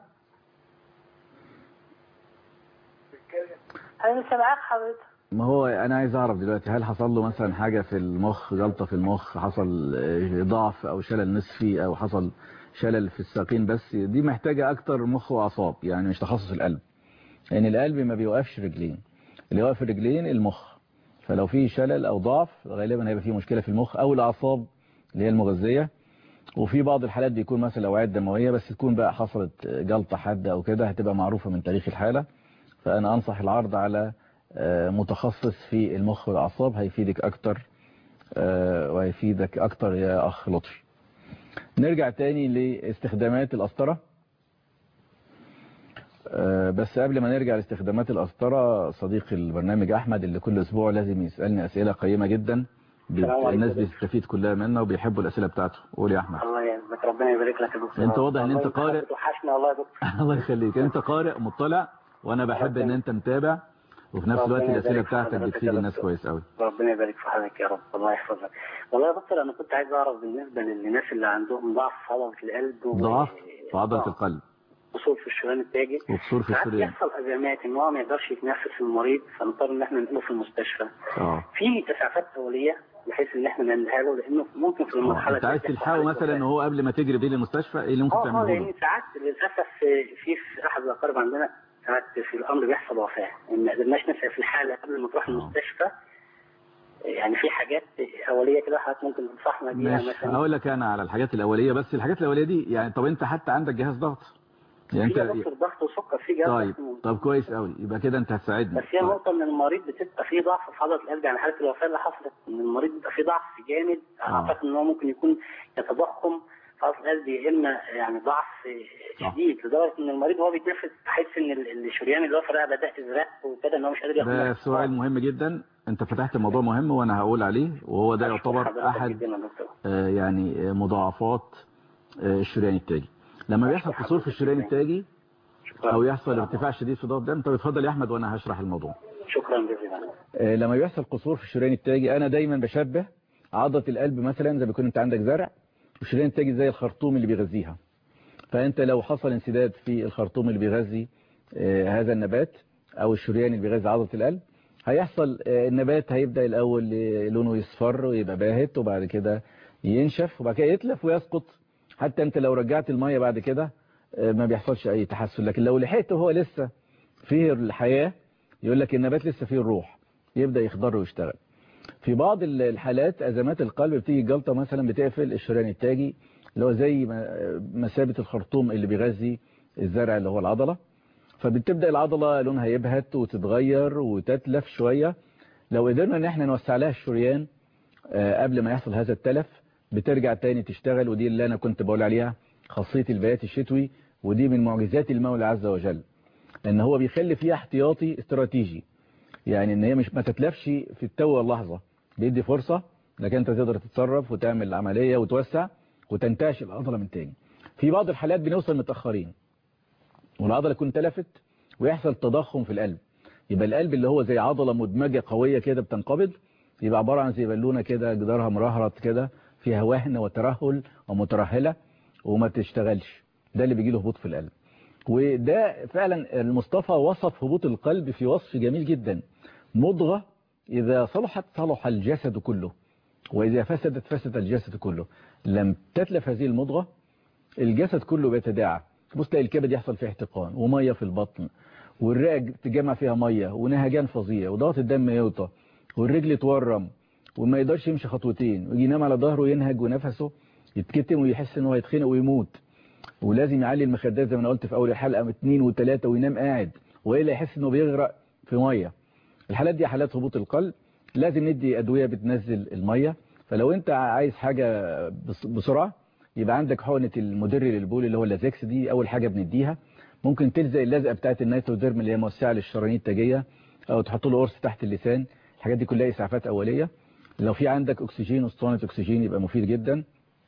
انا لسه معاك حضرتك ما هو انا عايز اعرف دلوقتي هل حصل له مثلا حاجة في المخ جلطة في المخ حصل آه، ضعف او شلل نصفي او حصل شلل في الساقين بس دي محتاجة اكتر مخ واعصاب يعني مش تخصص القلب لان يعني القلب ما بيوقفش رجلين اللي يوقف الرجلين المخ فلو في شلل او ضعف غالبا هيبقى في مشكلة في المخ او الاعصاب اللي هي المغذية وفي بعض الحالات بيكون مثلا الاوعيه الدمويه بس تكون بقى حصلت جلطه حاده او كده هتبقى معروفه من تاريخ الحاله فانا انصح العرض على آه، متخصص في المخ والاعصاب هيفيدك اكتر آه، وهيفيدك اكتر يا اخ لطفي نرجع تاني لاستخدامات القسطرة آه، بس قبل ما نرجع لاستخدامات القسطرة صديق البرنامج أحمد اللي كل أسبوع لازم يسألني أسئلة قيمة جدا بت- السلام عليكم. الناس بتستفيد كلها منها وبيحبوا الأسئلة بتاعته قول يا أحمد الله يعزك ربنا يبارك لك يا دكتور أنت واضح إن أنت والله قارئ. بتوحشنا والله يا دكتور الله يخليك أنت قارئ مطلع وأنا بحب إن أنت متابع وفي نفس الوقت ربنا الأسئلة يبارك في بتاعتك حضرتك بتفيد يا الناس دكتور. كويس قوي ربنا يبارك في حضرتك يا رب الله يحفظك والله يا دكتور انا كنت عايز اعرف بالنسبه للناس اللي عندهم ضعف في عضله القلب و- ضعف في عضلة آه، القلب قصور في الشريان التاجي وقصور في ساعات الشريان بيحصل ازمات ان هو ما يقدرش يتنفس المريض فنضطر ان احنا ننقله في المستشفى اه في اسعافات اوليه بحيث ان احنا نعملها له لانه ممكن في آه. المرحله انت عايز دي يحصل تلحقه عليه مثلا وفاة. وهو قبل ما تجري بيه للمستشفى ايه اللي ممكن اه اه تعمله لان له ساعات للاسف في في في احد الاقارب عندنا ساعات في الامر بيحصل وفاه ان ما قدرناش نسعف الحاله قبل ما تروح آه. المستشفى يعني في حاجات اوليه كده حضرتك ممكن تنصحنا بيها ماشي مثلا هقول لك انا على الحاجات الاوليه بس الحاجات الاوليه دي يعني طب انت حتى عندك جهاز ضغط يعني في انت دكتور ضغط وسكر في جهاز طيب ضغط طب كويس قوي يبقى كده انت هتساعدني بس هي نقطة إن المريض بتبقى فيه ضعف في عضلة القلب يعني حالة الوفاة اللي حصلت إن المريض بيبقى فيه ضعف جامد آه. أعتقد إن هو ممكن يكون يتضخم في عضلة القلب يا إما يعني ضعف صح. شديد لدرجة إن المريض وهو بيتنفس تحس إن ال- الشريان اللي هو في الرقبة ده إزراق وكده إن هو مش قادر ياخد ده نفس. سؤال مهم جدا انت فتحت موضوع مهم وانا هقول عليه وهو ده أشكر يعتبر حضرتك احد جداً يا دكتور. آه، يعني آه، مضاعفات آه، الشريان التاجي لما بيحصل قصور في الشريان التاجي شكرا او يحصل ارتفاع شديد في ضغط الدم طب اتفضل يا احمد وانا هشرح الموضوع شكرا جزيلا آه، لما بيحصل قصور في الشريان التاجي انا دايما بشبه عضله القلب مثلا زي ما يكون انت عندك زرع والشريان التاجي زي الخرطوم اللي بيغذيها فانت لو حصل انسداد في الخرطوم اللي بيغذي آه، هذا النبات او الشريان اللي بيغذي عضله القلب هيحصل آه، النبات هيبدا الاول آه، لونه يصفر ويبقى باهت وبعد كده ينشف وبعد كده يتلف ويسقط حتى انت لو رجعت الميه بعد كده آه، ما بيحصلش اي تحسن لكن لو لحقته هو لسه فيه الحياه يقول لك النبات لسه فيه الروح يبدا يخضر ويشتغل في بعض ال- الحالات ازمات القلب بتيجي جلطه مثلا بتقفل الشريان التاجي اللي هو زي ما- مثابه الخرطوم اللي بيغذي الزرع اللي هو العضله فبتبدا العضله لونها يبهت وتتغير وتتلف شويه لو قدرنا ان احنا نوسع لها الشريان آه، قبل ما يحصل هذا التلف بترجع تاني تشتغل ودي اللي انا كنت بقول عليها خاصيه البيات الشتوي ودي من معجزات المولى عز وجل ان هو بيخلي فيها احتياطي استراتيجي يعني ان هي مش ما تتلفش في التو واللحظه بيدي فرصه انك انت تقدر تتصرف وتعمل العمليه وتوسع وتنتعش العضله من تاني في بعض الحالات بنوصل متاخرين والعضله تكون تلفت ويحصل تضخم في القلب يبقى القلب اللي هو زي عضله مدمجه قويه كده بتنقبض يبقى عباره عن زي بالونه كده جدارها مرهرط كده فيها وهن وترهل ومترهله وما تشتغلش ده اللي بيجي له هبوط في القلب وده فعلا المصطفى وصف هبوط القلب في وصف جميل جدا مضغة إذا صلحت صلح الجسد كله وإذا فسدت فسد الجسد كله لم تتلف هذه المضغة الجسد كله بيتداعى بص تلاقي الكبد يحصل فيه احتقان ومية في البطن والرئة تجمع فيها مية ونهجان فظيع وضغط الدم يوطى والرجل تورم وما يقدرش يمشي خطوتين ويجي ينام على ظهره ينهج ونفسه يتكتم ويحس ان هو هيتخنق ويموت ولازم يعلي المخدات زي ما انا قلت في اول الحلقه اثنين وثلاثه وينام قاعد والا يحس انه بيغرق في ميه الحالات دي حالات هبوط القلب لازم ندي ادويه بتنزل الميه فلو انت عايز حاجه بس- بسرعه يبقى عندك حقنه المدري للبول اللي هو اللازكس دي اول حاجه بنديها ممكن تلزق اللزقه بتاعه النيتروديرم اللي هي موسعه للشرايين التاجيه او تحط له قرص تحت اللسان الحاجات دي كلها اسعافات اوليه لو في عندك اكسجين اسطوانه اكسجين يبقى مفيد جدا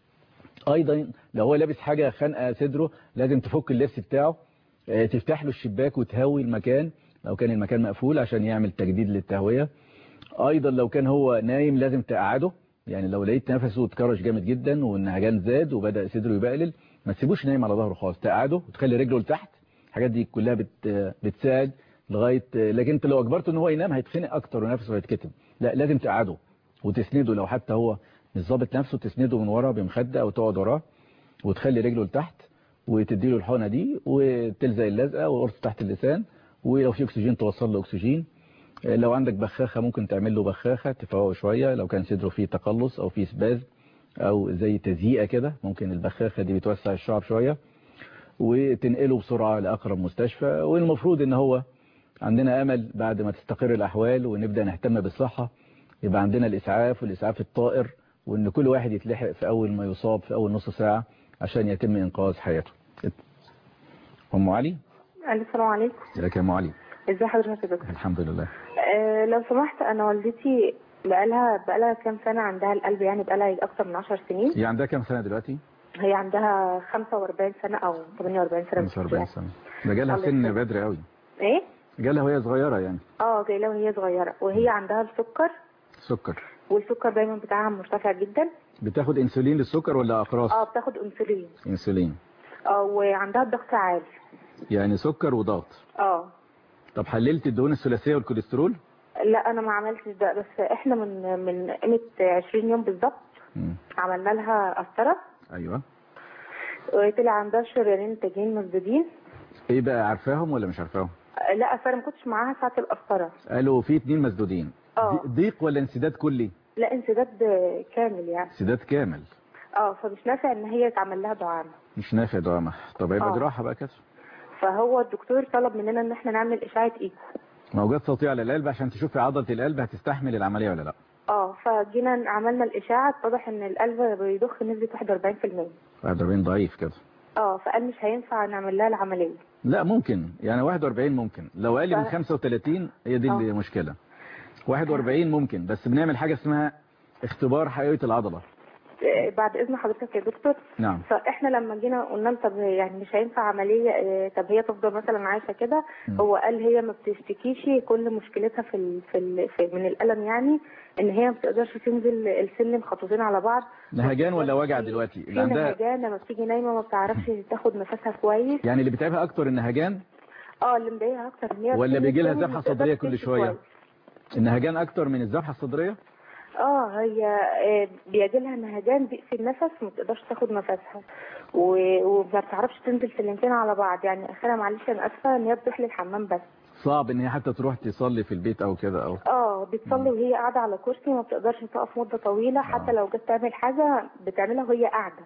ايضا لو هو لابس حاجه خانقه صدره لازم تفك اللبس بتاعه آه، تفتح له الشباك وتهوي المكان لو كان المكان مقفول عشان يعمل تجديد للتهويه ايضا لو كان هو نايم لازم تقعده يعني لو لقيت نفسه اتكرش جامد جدا والنهجان زاد وبدا صدره يبقلل ما تسيبوش نايم على ظهره خالص تقعده وتخلي رجله لتحت الحاجات دي كلها بت بتساعد لغايه لكن انت لو اجبرته ان هو ينام هيتخنق اكتر ونفسه هيتكتم لا لازم تقعده وتسنده لو حتى هو مش ظابط نفسه تسنده من ورا بمخده او تقعد وراه وتخلي رجله لتحت وتدي له الحقنه دي وتلزق اللزقه وقرص تحت اللسان ولو في اكسجين توصل له اكسجين لو عندك بخاخه ممكن تعمل له بخاخه تفوقه شويه لو كان صدره فيه تقلص او فيه سباز او زي تزييقه كده ممكن البخاخه دي بتوسع الشعب شويه وتنقله بسرعه لاقرب مستشفى والمفروض ان هو عندنا امل بعد ما تستقر الاحوال ونبدا نهتم بالصحه يبقى عندنا الاسعاف والاسعاف الطائر وان كل واحد يتلحق في اول ما يصاب في اول نص ساعة عشان يتم انقاذ حياته ام علي السلام عليكم ازيك يا ام علي ازي حضرتك يا دكتور الحمد لله أه لو سمحت انا والدتي بقالها بقالها كام سنه عندها القلب يعني بقالها يجي اكتر من 10 سنين هي عندها كام سنة دلوقتي هي عندها 45 سنه او 48 سنه 45 سنة ده جالها الله سن يسلمك. بدري قوي ايه جالها وهي صغيرة يعني اه جايه لها وهي صغيره وهي عندها السكر سكر والسكر دايما بتاعها مرتفع جدا بتاخد انسولين للسكر ولا اقراص اه بتاخد انسولين انسولين اه وعندها الضغط عالي يعني سكر وضغط اه طب حللت الدهون الثلاثية والكوليسترول لا انا ما عملتش ده بس احنا من من قيمه 20 يوم بالظبط مم. عملنا لها قسطره ايوه وطلع عندها شريانين تاجين مسدودين ايه بقى عارفاهم ولا مش عارفاهم آه، لا اصل أنا ما كنتش معاها ساعه القسطره قالوا في اتنين مسدودين اه. ضي- ضيق ولا انسداد كلي لا انسداد كامل يعني انسداد كامل اه فمش نافع ان هي يتعمل لها دعامه مش نافع دعامة طب يبقى اه. جراحة بقى كده فهو الدكتور طلب مننا ان احنا نعمل اشعه ايكو موجات صوتية على القلب عشان تشوفي عضلة القلب هتستحمل العملية ولا لا اه فجينا عملنا الاشعه اتضح ان القلب بيضخ نسبه 41% 41 ضعيف كده اه فقال مش هينفع نعمل لها العمليه لا ممكن يعني 41 ممكن لو اقل من ف- 35 هي دي اه. المشكلة 41 ممكن بس بنعمل حاجة اسمها اختبار حيوية العضلة آه، بعد اذن حضرتك يا دكتور نعم فاحنا لما جينا قلنا له طب يعني مش هينفع عمليه آه، طب هي تفضل مثلا عايشه كده مم. هو قال هي ما بتشتكيش كل مشكلتها في ال في, ال في من الالم يعني ان هي ما بتقدرش تنزل السلم خطوتين على بعض نهجان ولا وجع دلوقتي في اللي عندها نهجان لما بتيجي نايمه ما بتعرفش تاخد نفسها كويس يعني اللي بيتعبها اكتر النهجان اه اللي مضايقها اكتر ان هي ولا بتيجي بيجي لها تنام ذبحة ما بتقدرش صدرية كل تمشي شوية؟ كويس. النهجان اكتر من الذبحة الصدرية اه هي آه، بيجي لها نهجان ضيق النفس ما بتقدرش تاخد نفسها و- وما بتعرفش تنزل سلمتين على بعض يعني اخرها معلش انا اسفه ان هي بتروح للحمام بس صعب ان هي حتى تروح تصلي في البيت او كده او اه بتصلي وهي قاعده على كرسي ما بتقدرش تقف مده طويله حتى آه. لو جت تعمل حاجه بتعملها وهي قاعده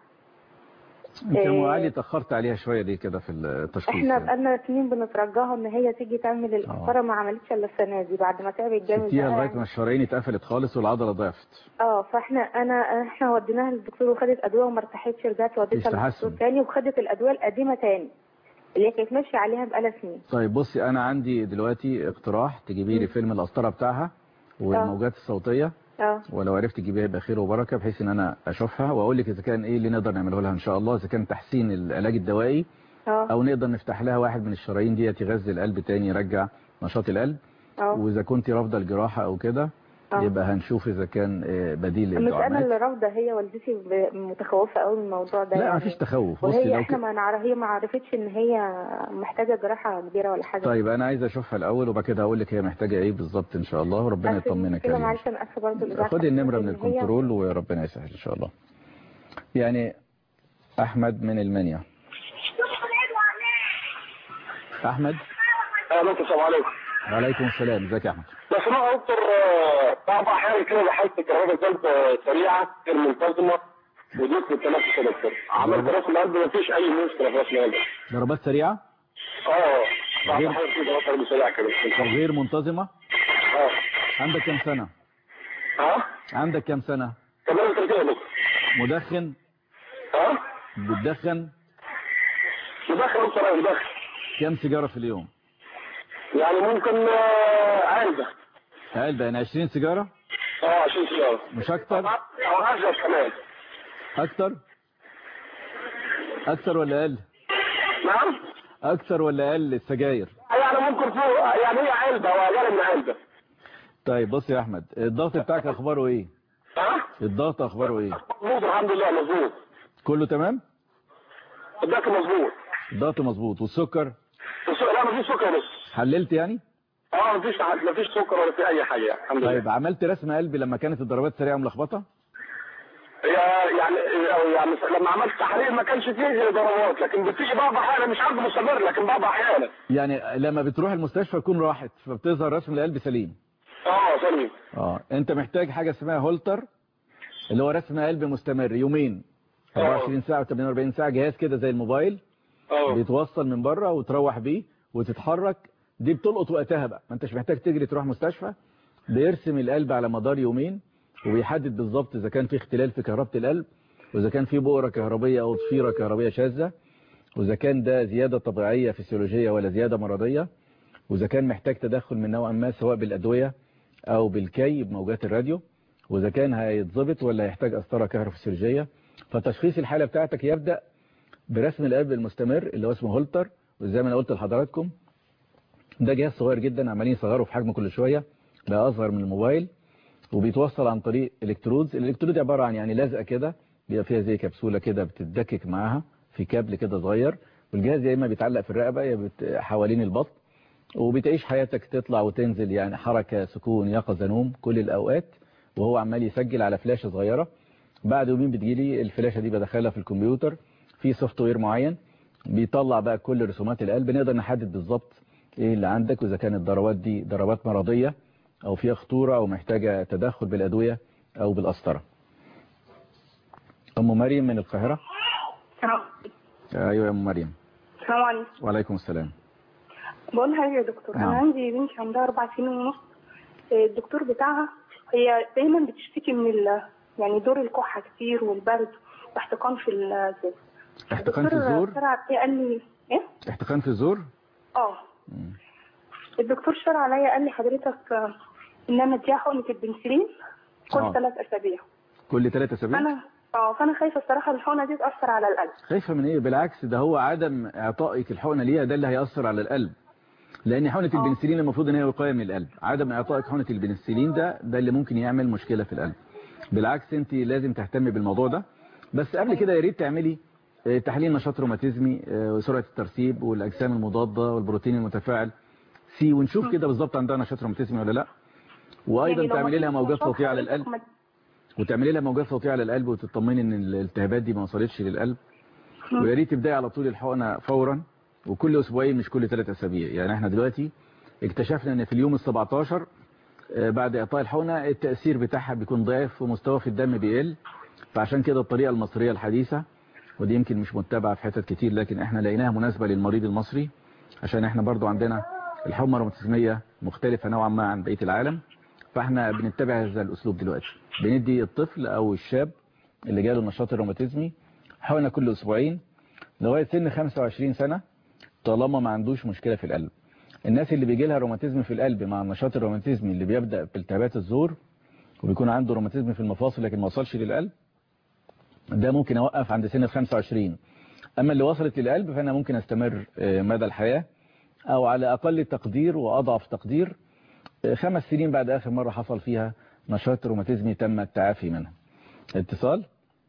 انت يا ام إيه. علي تاخرت عليها شويه ليه كده في التشخيص احنا يعني؟ بقالنا سنين بنترجاها ان هي تيجي تعمل القسطره ما عملتش الا السنه دي بعد ما تعبت جامد سبتيها بقى لغايه يعني. ما الشرايين اتقفلت خالص والعضله ضعفت اه فاحنا انا احنا وديناها للدكتور وخدت ادويه وما ارتاحتش رجعت مفيش وديتها للدكتور تحسن. تاني وخدت الادويه القديمه تاني اللي هي كانت ماشيه عليها بقالها سنين طيب بصي انا عندي دلوقتي اقتراح تجيبي لي فيلم القسطره بتاعها والموجات الصوتيه اه ولو عرفت تجيبيها يبقى خير وبركه بحيث ان انا اشوفها واقول لك اذا كان ايه اللي نقدر نعمله لها ان شاء الله اذا كان تحسين العلاج الدوائي اه او نقدر نفتح لها واحد من الشرايين دي يغذي القلب تاني يرجع نشاط القلب اه واذا كنت رافضه الجراحه او كده آه. يبقى هنشوف اذا كان آه، بديل مش انا للدعامات اللي رافضه هي والدتي ب- متخوفه قوي من الموضوع ده لا يعني. مفيش تخوف بصي وهي لو احنا ك... ما نعرف هي ما عرفتش ان هي محتاجه جراحه كبيره ولا حاجه طيب انا عايز اشوفها الاول وبعد كده هقول لك هي محتاجه ايه بالظبط ان شاء الله وربنا بس يطمنك كده عليها معلش انا اسفه برضه الإذاعة خدي النمره من إن هي- الكنترول وربنا يسهل ان شاء الله يعني احمد من المنيا احمد اهلا السلام عليكم وعليكم السلام ازيك يا احمد بس انا يا دكتور آه، بعض احيانا كده بحس كهرباء قلب آه، سريعه غير منتظمه وضيق التنفس يا دكتور عملت راس القلب مفيش اي مشكله في راس القلب ضربات سريعه اه بعض غير- احيانا كده راس قلب سريعه كده غير منتظمه اه عندك كام سنه ها عندك كام سنه كمان انت كده يا دكتور مدخن ها بتدخن مدخل انت رايح مدخل كام سيجاره في اليوم يعني ممكن آه، علبه علبه يعني 20 سيجاره اه 20 سياره مش اكتر او ازيد كمان اكتر اكتر ولا اقل نعم اكتر ولا اقل السجاير يعني ممكن فوق يعني هي علبه او اقل من علبه طيب بص يا احمد الضغط بتاعك اخباره ايه ها الضغط اخباره ايه مظبوط الحمد لله مظبوط كله تمام الضغط مظبوط الضغط مظبوط والسكر الس- لا مفيش سكر بس حللت يعني اه مفيش مفيش سكر ولا في اي حاجه الحمد لله طيب عملت رسم قلب لما كانت الضربات سريعه ملخبطه يا- يعني أو يعني لما عملت تحاليل ما كانش فيه ضربات لكن بتيجي بعض احيانا مش عارف مستمر لكن بعض احيانا يعني لما بتروح المستشفى تكون راحت فبتظهر رسم القلب سليم اه سليم اه انت محتاج حاجه اسمها هولتر اللي هو رسم قلب مستمر يومين 24 ساعه و48 ساعه جهاز كده زي الموبايل اه بيتوصل من بره وتروح بيه وتتحرك دي بتلقط وقتها بقى ما انتش محتاج تجري تروح مستشفى بيرسم القلب على مدار يومين وبيحدد بالظبط اذا كان في اختلال في كهربة القلب واذا كان في بؤرة كهربية او ضفيرة كهربية شاذة واذا كان ده زيادة طبيعية فسيولوجية ولا زيادة مرضية واذا كان محتاج تدخل من نوع ما سواء بالادوية او بالكي بموجات الراديو واذا كان هيتظبط ولا هيحتاج قسطره كهروفسيولوجيه فتشخيص الحالة بتاعتك يبدأ برسم القلب المستمر اللي هو اسمه هولتر وزي ما انا قلت لحضراتكم ده جهاز صغير جدا عمالين يصغروا في حجمه كل شوية بقى اصغر من الموبايل وبيتوصل عن طريق الكترودز الالكترود عبارة عن يعني لازقة كده بيبقى فيها زي كبسولة كده بتدكك معاها في كابل كده صغير والجهاز يا اما بيتعلق في الرقبة يا بت- حوالين البطن وبتعيش حياتك تطلع وتنزل يعني حركة سكون يقظة نوم كل الأوقات وهو عمال يسجل على فلاشة صغيرة بعد يومين بتجيلي الفلاشة دي بدخلها في الكمبيوتر في سوفت وير معين بيطلع بقى كل رسومات القلب نقدر نحدد بالظبط ايه اللي عندك واذا كانت الضربات دي ضربات مرضية او فيها خطورة او محتاجة تدخل بالادوية او بالقسطرة ام مريم من القاهرة ايوه يا ام مريم السلام عليكم وعليكم السلام بقول حاجة يا دكتور نعم. أنا عندي بنت عندها أربع سنين ونص آه، الدكتور بتاعها هي دايما بتشتكي من ال يعني دور الكحة كتير والبرد واحتقان في الزور احتقان في الزور شرع عليا قال لي إيه؟ احتقان في الزور اه الدكتور شرع عليا قال لي حضرتك آه، إن أنا أديها حقنة البنسلين كل آه. ثلاث أسابيع كل ثلاثة اسابيع فأنا اه فأنا خايفة الصراحة الحقنة دي تأثر على القلب خايفة من ايه بالعكس ده هو عدم اعطائك الحقنة ليها ده اللي هيأثر على القلب لان حقنة البنسلين المفروض ان هي وقاية من القلب عدم اعطائك حقنة البنسلين ده ده اللي ممكن يعمل مشكلة في القلب بالعكس انت لازم تهتمي بالموضوع ده بس قبل كده يا ريت تعملي آه، تحليل نشاط روماتيزمي آه، وسرعة الترسيب والاجسام المضادة والبروتين المتفاعل سي ونشوف كده بالظبط عندها نشاط روماتيزمي ولا لا وايضا يعني لو تعملي لها مفيش موجات نشاط صوتية على حضرتك القلب ما- وتعملي لها موجات صوتية على القلب وتطمني ان الالتهابات دي ما وصلتش للقلب مم. ويا ريت تبداي على طول الحقنه فورا وكل اسبوعين مش كل ثلاث اسابيع يعني احنا دلوقتي اكتشفنا ان في اليوم ال 17 آه، بعد اعطاء الحقنه التاثير بتاعها بيكون ضعف ومستوى في الدم بيقل فعشان كده الطريقه المصريه الحديثه ودي يمكن مش متبعه في حتت كتير لكن احنا لقيناها مناسبه للمريض المصري عشان احنا برضو عندنا الحمى الروماتيزميه مختلفه نوعا ما عن بقيه العالم فاحنا بنتبع هذا الاسلوب دلوقتي بندي الطفل او الشاب اللي جاله النشاط الروماتيزمي حقنه كل اسبوعين لغايه سن 25 سنه طالما ما عندوش مشكله في القلب الناس اللي بيجي لها روماتيزم في القلب مع النشاط الروماتيزمي اللي بيبدا بالتهابات الزور وبيكون عنده روماتيزم في المفاصل لكن ما وصلش للقلب ده ممكن اوقف عند سن ال 25 اما اللي وصلت للقلب فانا ممكن استمر آه، مدى الحياه او على اقل تقدير واضعف تقدير آه، خمس سنين بعد اخر مره حصل فيها نشاط روماتيزمي تم التعافي منها اتصال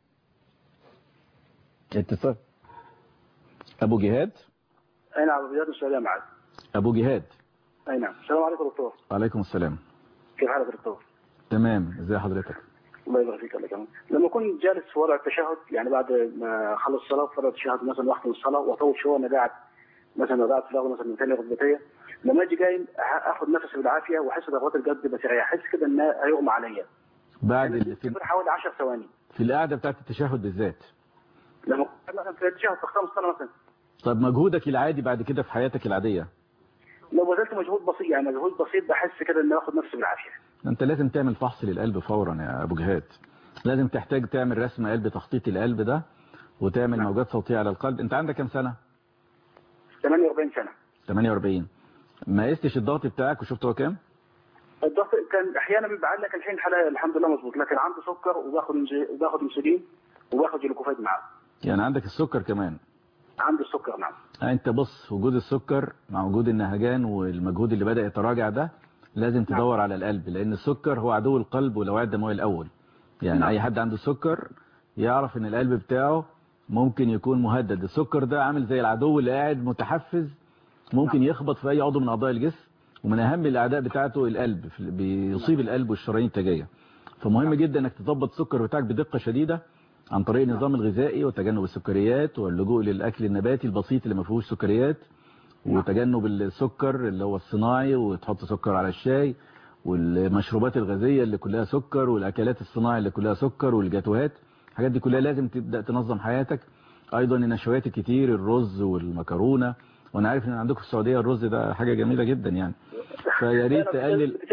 اتصال ابو جهاد اي نعم بدايه السؤاليه معك ابو جهاد اي نعم السلام عليكم دكتور وعليكم السلام كيف حالك دكتور؟ تمام ازي حضرتك الله يبارك فيك الله يكرمك لما اكون جالس في وضع التشهد يعني بعد ما اخلص الصلاه في وضع التشهد مثلا واحد من الصلاه واطول شويه وانا قاعد مثلا قاعد في الارض مثلا من ثانيه ركبتيه لما اجي قايم أح- اخذ نفسي بالعافيه واحس ضربات القلب بسريعه احس كده ان هيغمى عليا بعد اللي في, حوالي 10 ثواني في القعده بتاعت التشهد بالذات لما كنت مثلا في التشهد في ختام الصلاه مثلا طب مجهودك العادي بعد كده في حياتك العاديه لو بذلت مجهود بسيط يعني مجهود بسيط بحس كده ان اخذ نفسي بالعافيه انت لازم تعمل فحص للقلب فورا يا ابو جهاد لازم تحتاج تعمل رسم قلب تخطيط القلب ده وتعمل موجات صوتيه على القلب انت عندك كام سنه 48 سنه 48 ما قستش الضغط بتاعك وشفت هو كام الضغط كان احيانا بيبقى عندك الحين حاله الحمد لله مظبوط لكن عنده سكر وباخد مز- وباخد انسولين وباخد جلوكوفيد معاه يعني عندك السكر كمان عنده السكر نعم انت بص وجود السكر مع وجود النهجان والمجهود اللي بدأ يتراجع ده لازم تدور على القلب لان السكر هو عدو القلب والاوعيه الدمويه الاول يعني اي حد عنده سكر يعرف ان القلب بتاعه ممكن يكون مهدد السكر ده عامل زي العدو اللي قاعد متحفز ممكن يخبط في اي عضو من اعضاء الجسم ومن اهم الاعداء بتاعته القلب بيصيب القلب والشرايين التاجيه فمهم جدا انك تظبط السكر بتاعك بدقه شديده عن طريق النظام الغذائي وتجنب السكريات واللجوء للاكل النباتي البسيط اللي ما فيهوش سكريات وتجنب السكر اللي هو الصناعي وتحط سكر على الشاي والمشروبات الغازيه اللي كلها سكر والاكلات الصناعي اللي كلها سكر والجاتوهات الحاجات دي كلها لازم تبدا تنظم حياتك ايضا النشويات الكتير الرز والمكرونه وانا عارف ان عندكم في السعوديه الرز ده حاجه جميله جدا يعني فيا ريت تقلل بتجنب كل دكتور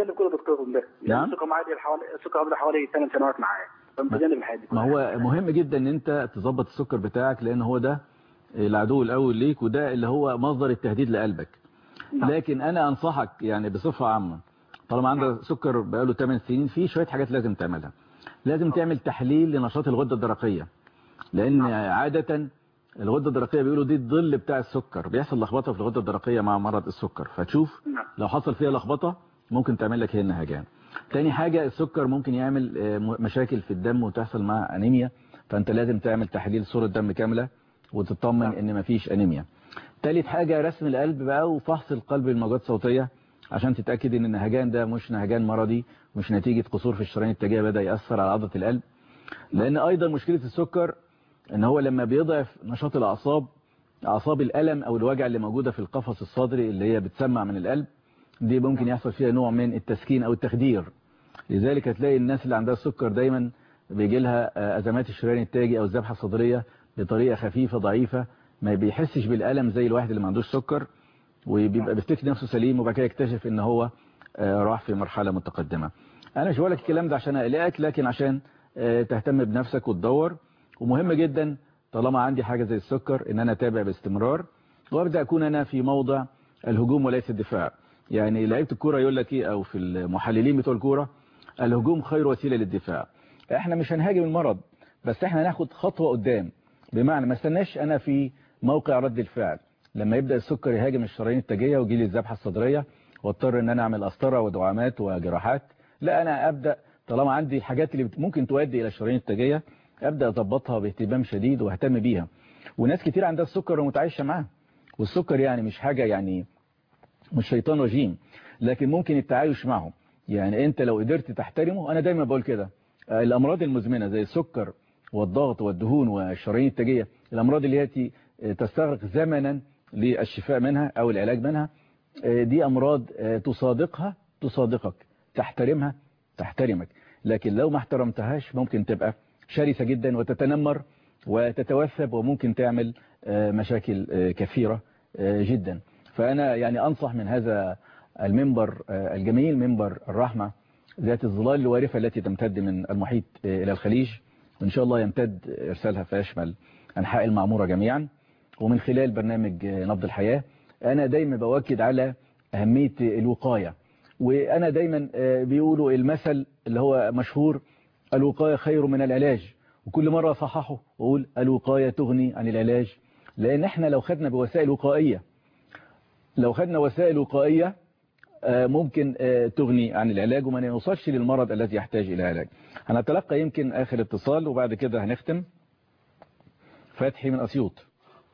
دكتور ده نعم. يعني السكر معايا دي حوالي السكر قبل حوالي ثمان سنوات معايا فمتجنب الحاجات دي ما هو مهم جدا ان انت تظبط السكر بتاعك لان هو ده العدو الاول ليك وده اللي هو مصدر التهديد لقلبك لكن انا انصحك يعني بصفة عامة طالما عندك سكر بقاله 8 سنين في شوية حاجات لازم تعملها لازم تعمل تحليل لنشاط الغدة الدرقية لان عادة الغدة الدرقية بيقولوا دي الظل بتاع السكر بيحصل لخبطة في الغدة الدرقية مع مرض السكر فتشوف لو حصل فيها لخبطة ممكن تعمل لك هنا هجان تاني حاجة السكر ممكن يعمل آه، م- مشاكل في الدم وتحصل مع انيميا فانت لازم تعمل تحليل صورة دم كاملة وتطمن ان مفيش انيميا تالت حاجة رسم القلب بقى وفحص القلب بالموجات الصوتية عشان تتأكد ان النهجان ده مش نهجان مرضي مش نتيجة قصور في الشرايين التاجية بدأ يأثر على عضلة القلب لان ايضا مشكلة السكر ان هو لما بيضعف نشاط الاعصاب اعصاب الالم او الوجع اللي موجودة في القفص الصدري اللي هي بتسمع من القلب دي ممكن يحصل فيها نوع من التسكين او التخدير لذلك هتلاقي الناس اللي عندها السكر دايما بيجي لها آه، ازمات الشريان التاجي او الذبحه الصدريه بطريقه خفيفه ضعيفه ما بيحسش بالالم زي الواحد اللي ما عندوش سكر وبيبقى بيفتكر نفسه سليم وبعد كده يكتشف ان هو آه، راح في مرحله متقدمه انا مش بقول لك الكلام ده عشان اقلقك لكن عشان آه، تهتم بنفسك وتدور ومهم جدا طالما عندي حاجه زي السكر ان انا اتابع باستمرار وابدا اكون انا في موضع الهجوم وليس الدفاع يعني لعيبه الكوره يقول لك ايه او في المحللين بتوع الكوره الهجوم خير وسيله للدفاع احنا مش هنهاجم المرض بس احنا هناخد خطوه قدام بمعنى ما استناش انا في موقع رد الفعل لما يبدا السكر يهاجم الشرايين التاجيه ويجي لي الذبحه الصدريه واضطر ان انا اعمل قسطره ودعامات وجراحات لا انا ابدا طالما عندي الحاجات اللي بت- ممكن تؤدي الى الشرايين التاجيه ابدا اظبطها باهتمام شديد واهتم بيها وناس كتير عندها السكر ومتعايشه معاه والسكر يعني مش حاجه يعني مش شيطان رجيم لكن ممكن التعايش معه يعني انت لو قدرت تحترمه انا دايما بقول كده آه، الامراض المزمنه زي السكر والضغط والدهون والشرايين التاجيه الامراض اللي هي آه، تستغرق زمنا للشفاء منها او العلاج منها آه، دي امراض آه، تصادقها تصادقك تحترمها تحترمك لكن لو ما احترمتهاش ممكن تبقى شرسه جدا وتتنمر وتتوثب وممكن تعمل آه، مشاكل آه، كثيره آه، جدا فأنا يعني أنصح من هذا المنبر آه، الجميل منبر الرحمة ذات الظلال الوارفة التي تمتد من المحيط آه، إلى الخليج وإن شاء الله يمتد إرسالها فيشمل أنحاء المعمورة جميعا ومن خلال برنامج آه، نبض الحياة أنا دايما بوكد على أهمية الوقاية وأنا دايما آه، بيقولوا المثل اللي هو مشهور الوقاية خير من العلاج وكل مرة صححه وأقول الوقاية تغني عن العلاج لأن احنا لو خدنا بوسائل وقائية لو خدنا وسائل وقائية آه، ممكن آه، تغني عن العلاج وما نوصلش للمرض الذي يحتاج إلى علاج هنتلقى يمكن آخر اتصال وبعد كده هنختم فتحي من أسيوط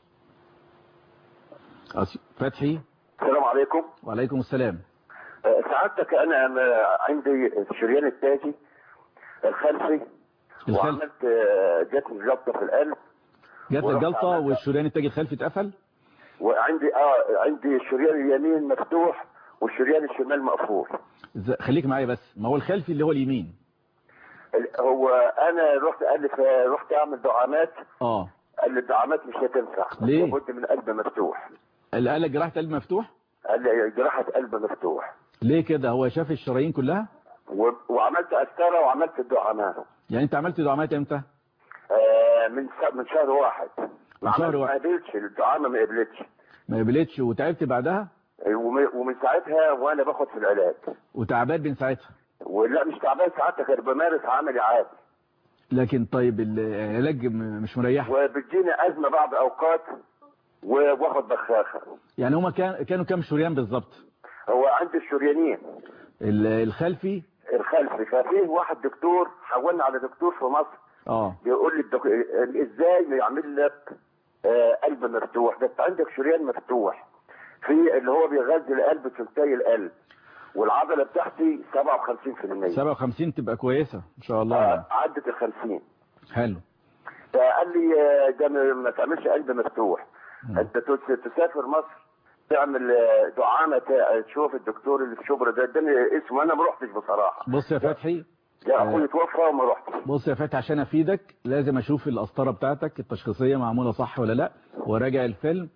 أسي- فتحي السلام عليكم وعليكم السلام آه، سعادتك انا م- عندي الشريان التاجي الخلفي الخلف وعملت آه، جاتني جلطه في القلب جات لك ورحت جلطة عملت- والشريان التاجي الخلفي اتقفل وعندي اه عندي الشريان اليمين مفتوح والشريان الشمال مقفول إز- خليك معايا بس ما هو الخلفي اللي هو اليمين ال- هو انا رحت قال لي ف- رحت اعمل دعامات اه قال لي الدعامات مش هتنفع ليه؟ لابد من قلب مفتوح اللي قال لك جراحة قلب مفتوح قال لي جراحه قلب مفتوح ليه كده هو شاف الشرايين كلها و- وعملت قسطره وعملت الدعامات يعني انت عملت دعامات امتى آه من س- من شهر واحد من شهر عملت- واحد. ما قبلتش الدعامه ما قبلتش ما قبلتش وتعبت بعدها وم- ومن ساعتها وانا باخد في العلاج وتعبان من ساعتها ولا مش تعبان ساعتها غير بمارس عملي عادي لكن طيب العلاج م- مش مريح وبتجيني ازمه بعض اوقات واخد بخاخه يعني هما كان كانوا كام شريان بالظبط هو عندي الشريانين ال- الخلفي الخلفي ففيه واحد دكتور حولنا على دكتور في مصر اه بيقول لي الدك... ازاي يعمل لك آه قلب مفتوح ده انت عندك شريان مفتوح في اللي هو بيغذي القلب ثلثي القلب والعضله بتاعتي 57% 57 تبقى كويسة ان شاء الله يعني. آه عدت ال 50 حلو فقال لي آه، ده ما ما تعملش قلب مفتوح انت تس- تسافر مصر تعمل آه، دعامه تا- تشوف الدكتور اللي في شبرا ده اداني اسمه انا ما رحتش بصراحه بص يا فتحي ده اخوي توفى وما رحتش بص يا فتحي عشان افيدك لازم اشوف القسطره بتاعتك التشخيصيه معموله صح ولا لا وراجع الفيلم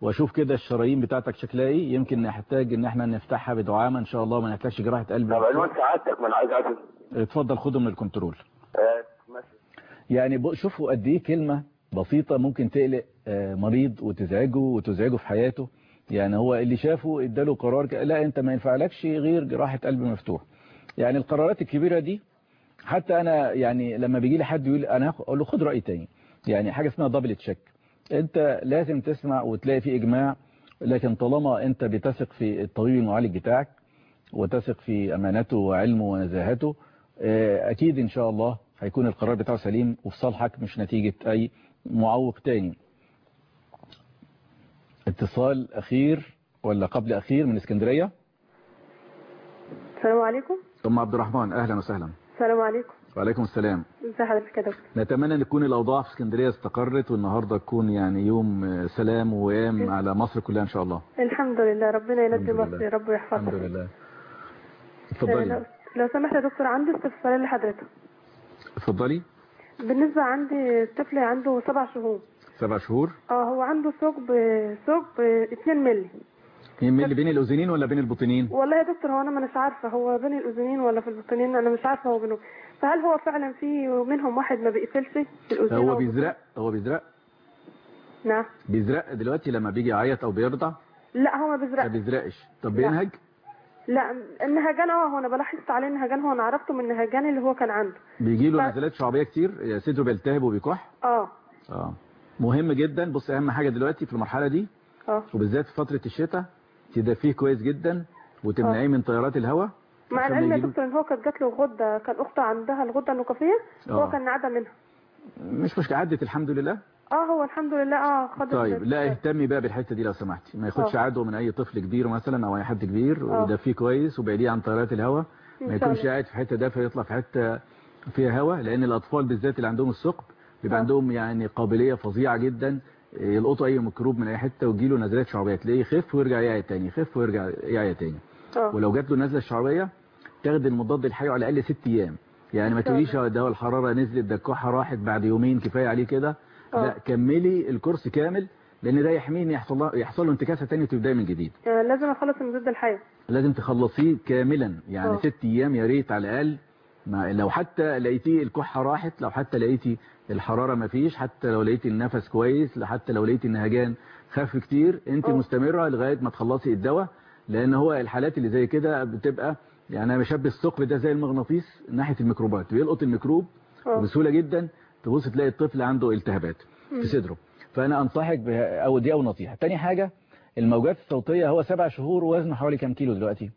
واشوف كده الشرايين بتاعتك شكلها ايه يمكن نحتاج ان احنا نفتحها بدعامه ان شاء الله ما نحتاجش جراحه قلب طب عنوان سعادتك ما انا عايز اعرف اتفضل خده من الكنترول آه، ماشي. يعني بق- شوفوا قد ايه كلمة بسيطة ممكن تقلق آه، مريض وتزعجه وتزعجه في حياته يعني هو اللي شافه اداله قرار ك- لا انت ما ينفعلكش غير جراحة قلب مفتوح يعني القرارات الكبيرة دي حتى انا يعني لما بيجي لي حد يقول انا هاخد- اقول له خد رأي تاني يعني حاجة اسمها دبل تشيك انت لازم تسمع وتلاقي في اجماع لكن طالما انت بتثق في الطبيب المعالج بتاعك وتثق في امانته وعلمه ونزاهته آه، اكيد ان شاء الله هيكون القرار بتاعه سليم وفي صالحك مش نتيجة اي معوق تاني اتصال اخير ولا قبل اخير من اسكندرية السلام عليكم ام عبد الرحمن اهلا وسهلا السلام عليكم وعليكم السلام ازي حضرتك يا دكتور نتمنى ان تكون الاوضاع في اسكندرية استقرت والنهاردة تكون يعني يوم آه، سلام وقيام على مصر كلها ان شاء الله الحمد لله ربنا ينجي الحمد مصر لله. يا رب ويحفظها الحمد لله آه، اتفضلي لو- لو سمحت يا دكتور عندي استفسار لحضرتك اتفضلي بالنسبة عندي طفل عنده سبع شهور سبع شهور اه هو عنده ثقب ثقب 2 مللي مين اللي بين الاذنين ولا بين البطينين والله يا دكتور هو انا ما مش عارفة هو بين الاذنين ولا في البطنين انا مش عارفة هو بينهم فهل هو فعلا في منهم واحد ما بيقفلش في الاذنين هو أو- بيزرق هو بيزرق نعم بيزرق دلوقتي لما بيجي يعيط او بيرضع لا هو ما ما بيزرقش بيزرقش طب لا. بينهج لا النهجان اه هو انا بلاحظت عليه النهجان هو انا عرفته من النهجان اللي هو كان عنده بيجي له ف- نزلات شعبيه كتير صدره بيلتهب وبيكح اه اه مهم جدا بص اهم حاجه دلوقتي في المرحله دي اه وبالذات في فتره الشتاء تدفيه كويس جدا وتمنعيه من تيارات الهواء مع عشان ما العلم يا يجيله- دكتور ان هو كانت جات له غده كان اخته عندها الغده النخاميه هو آه. كان عدى منها مش مشكله عدت الحمد لله اه هو الحمد لله اه خد طيب لا اهتمي بقى بالحته دي لو سمحتي ما ياخدش آه. عدوى من اي طفل كبير مثلا او اي حد كبير آه. ويدفيه كويس وبعيديه عن تيارات الهواء إن ما شاء يكونش الله. قاعد في حته دافيه يطلع في حته فيها هواء لان الاطفال بالذات اللي عندهم الثقب بيبقى آه. عندهم يعني قابليه فظيعه جدا يلقطوا اي ميكروب من اي حته ويجيله نزلات شعبيه تلاقيه يخف ويرجع يعيا تاني يخف ويرجع يعيا تاني اه ولو جات له نزله شعبيه تاخد المضاد الحيوي على الاقل ست ايام يعني ما إن شاء تقوليش ده الحراره نزلت ده الكحه راحت بعد يومين كفايه عليه كده آه. لا كملي الكورس كامل لان ده يحميه ان يحصل له يحصل له انتكاسه ثانيه وتبداي من جديد آه، لازم اخلص من ضد الحياه لازم تخلصيه كاملا يعني آه. ست ايام يا ريت على الاقل ما لو حتى لقيتيه الكحه راحت لو حتى لقيتي الحراره ما فيش حتى لو لقيتي النفس كويس حتى لو لقيتي النهجان خف كتير انت آه. مستمره لغايه ما تخلصي الدواء لان هو الحالات اللي زي كده بتبقى يعني انا بشبه الثقب ده زي المغناطيس ناحيه الميكروبات بيلقط الميكروب اه بسهوله جدا تبص تلاقي الطفل عنده التهابات في صدره فانا انصحك بها او دي او نصيحه تاني حاجه الموجات الصوتيه هو سبع شهور وزنه حوالي كام كيلو دلوقتي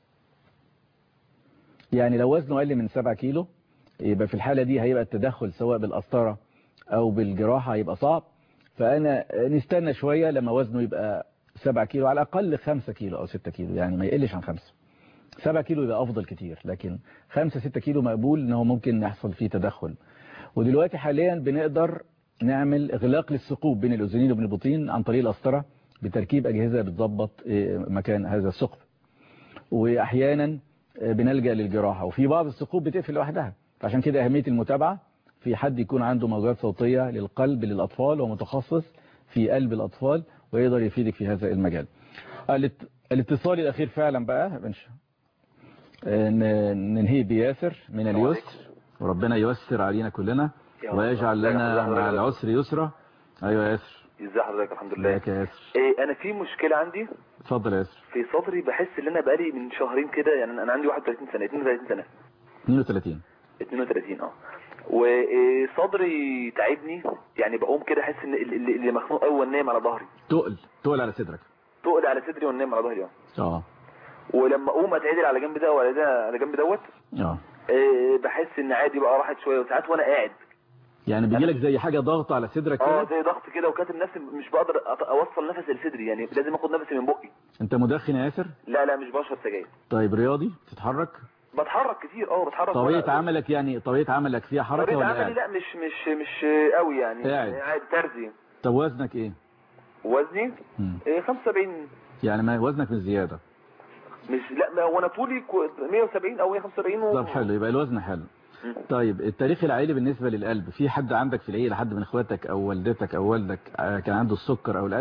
يعني لو وزنه اقل من 7 كيلو يبقى في الحاله دي هيبقى التدخل سواء بالقسطره او بالجراحه هيبقى صعب فانا نستنى شويه لما وزنه يبقى 7 كيلو على الاقل 5 كيلو او 6 كيلو يعني ما يقلش عن 5 7 كيلو يبقى افضل كتير لكن 5 6 كيلو مقبول ان هو ممكن يحصل فيه تدخل ودلوقتي حاليا بنقدر نعمل اغلاق للثقوب بين الاذنين وبين البطين عن طريق القسطره بتركيب اجهزه بتظبط إيه، مكان هذا الثقب واحيانا آه، بنلجا للجراحه وفي بعض الثقوب بتقفل لوحدها فعشان كده اهميه المتابعه في حد يكون عنده موجات صوتيه للقلب للاطفال ومتخصص في قلب الاطفال ويقدر يفيدك في هذا المجال الات- الاتصال الاخير فعلا بقى بنش- آه، ن- ننهي بياسر من اليسر وربنا ييسر علينا كلنا يا رب. ويجعل لنا مع العسر يسرا ايوه يا ياسر ازي حضرتك الحمد لله ازيك يا ياسر إيه انا في مشكله عندي اتفضل يا ياسر في صدري بحس ان انا بقالي من شهرين كده يعني انا عندي 31 سنه 32 سنه 32 32 اه وصدري تعبني يعني بقوم كده احس ان ال- ال- اللي مخنوق قوي وانا نايم على ظهري تقل تقل على صدرك تقل على صدري وانا نايم على ظهري اه اه ولما اقوم اتعدل على جنب ده ولا ده على جنب دوت اه إيه بحس ان عادي بقى راحت شويه وساعات وانا قاعد يعني بيجي لك زي حاجه ضغط على صدرك اه كده زي ضغط كده وكاتم نفسي مش بقدر أط- اوصل نفسي لصدري يعني لازم اخد نفسي من بقي انت مدخن يا ياسر لا لا مش بشرب سجاير طيب رياضي تتحرك بتحرك كتير اه بتحرك طبيعه وأنا- عملك يعني طبيعه عملك فيها حركه طريقة ولا عملي قاعد لا مش مش مش قوي يعني قاعد. قاعد ترزي طب وزنك ايه وزني مم. إيه 75 يعني ما وزنك مش زياده مش لا ما هو انا طولي كو- 170 او 175 و... طب حلو يبقى الوزن حلو طيب التاريخ العائلي بالنسبه للقلب في حد عندك في العيله حد من اخواتك او والدتك او والدك آه، كان عنده السكر او القلب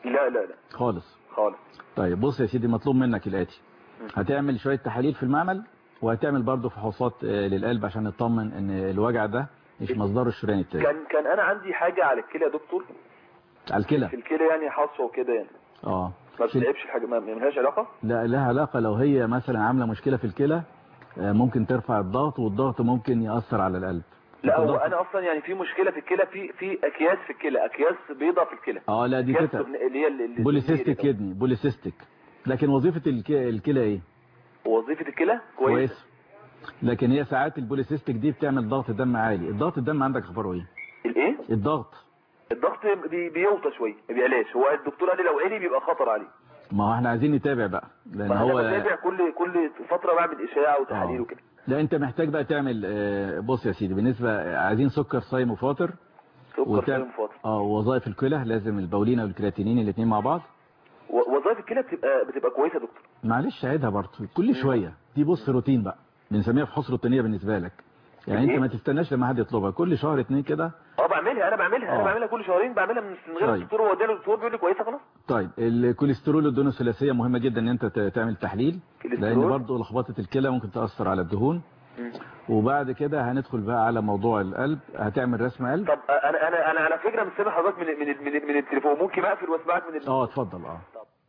لا لا لا خالص خالص طيب بص يا سيدي مطلوب منك الآتي هتعمل شوية تحاليل في المعمل وهتعمل برضه فحوصات آه، للقلب عشان نطمن ان الوجع ده مش مصدره الشريان التاجي كان كان انا عندي حاجه على الكلى يا دكتور على الكلى في الكلى يعني حصوه وكده يعني اه ما بتلعبش الحاجه ما ما لهاش علاقه لا لها علاقة لو هي مثلا عاملة مشكلة في الكلى آه، ممكن ترفع الضغط والضغط ممكن يأثر على القلب لا هو الضغط- انا اصلا يعني في مشكله في الكلى في في اكياس في الكلى اكياس بيضه في الكلى اه لا دي أكياس كده اللي هي اللي- اللي- بوليسيستيك كدني بوليسيستيك لكن وظيفة الك- الكلى ايه وظيفه الكلى كويس كويس لكن هي ساعات البوليسيستيك دي بتعمل ضغط دم عالي الضغط الدم عندك اخباره ايه الايه الضغط الضغط بي- بيوطى شويه ما بيعلاش هو الدكتور قال لي لو عالي بيبقى خطر عليه ما هو احنا عايزين نتابع بقى لان فانا هو بتابع كل كل فتره بعمل اشعه وتحاليل آه. وكده لا انت محتاج بقى تعمل آه، بص يا سيدي بالنسبة عايزين سكر صايم وفاطر سكر وتعمل- صايم فاطر اه وظائف الكلى لازم البولينة والكرياتينين الاثنين مع بعض و- وظائف الكلى بتبقى بتبقى كويسه يا دكتور معلش عيدها برضه كل شوية دي بص روتين بقى بنسميها فحوص روتينيه بالنسبة لك يعني انت إيه؟ ما تستناش لما حد يطلبها كل شهر اتنين كده اه بعملها انا بعملها انا آه. بعملها كل شهرين بعملها من من غير طيب. الدكتور هو اداني الدكتور بيقول لي كويسه خلاص طيب الكوليسترول والدهون الثلاثيه مهمه جدا ان انت ت- تعمل تحليل كوليسترول؟ لان برضه لخبطه الكلى ممكن تاثر على الدهون مم. وبعد كده هندخل بقى على موضوع القلب هتعمل رسم قلب طب انا انا انا على فكره مش سامع حضرتك من من من, من التليفون ممكن اقفل واسمعك من ال... اه اتفضل اه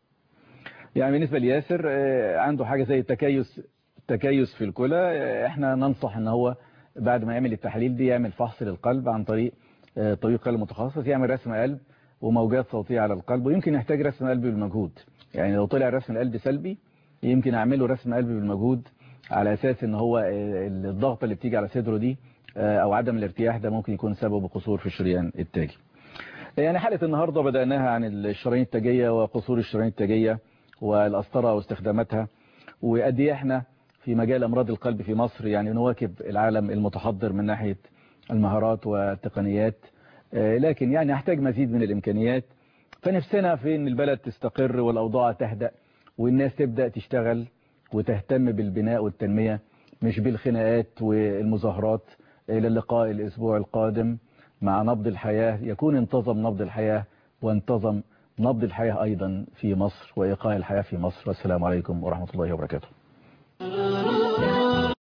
يعني بالنسبه لياسر آه، عنده حاجه زي التكيس تكيس في الكلى آه، احنا ننصح ان هو بعد ما يعمل التحاليل دي يعمل فحص للقلب عن طريق آه، طبيب قلب متخصص يعمل رسم قلب وموجات صوتيه على القلب ويمكن يحتاج رسم قلب بالمجهود يعني لو طلع رسم القلب سلبي يمكن اعمل له رسم قلب بالمجهود على اساس ان هو آه، الضغط اللي بتيجي على صدره دي آه، او عدم الارتياح ده ممكن يكون سبب قصور في الشريان التاجي يعني حلقة النهاردة بدأناها عن الشرايين التاجية وقصور الشرايين التاجية والأسطرة واستخداماتها وقد ايه احنا في مجال أمراض القلب في مصر يعني نواكب العالم المتحضر من ناحية المهارات والتقنيات آه، لكن يعني نحتاج مزيد من الإمكانيات فنفسنا في ان البلد تستقر والأوضاع تهدأ والناس تبدأ تشتغل وتهتم بالبناء والتنمية مش بالخناقات والمظاهرات إلى اللقاء الأسبوع القادم مع نبض الحياة يكون انتظم نبض الحياة وانتظم نبض الحياة أيضا في مصر وإيقاع الحياة في مصر والسلام عليكم ورحمة الله وبركاته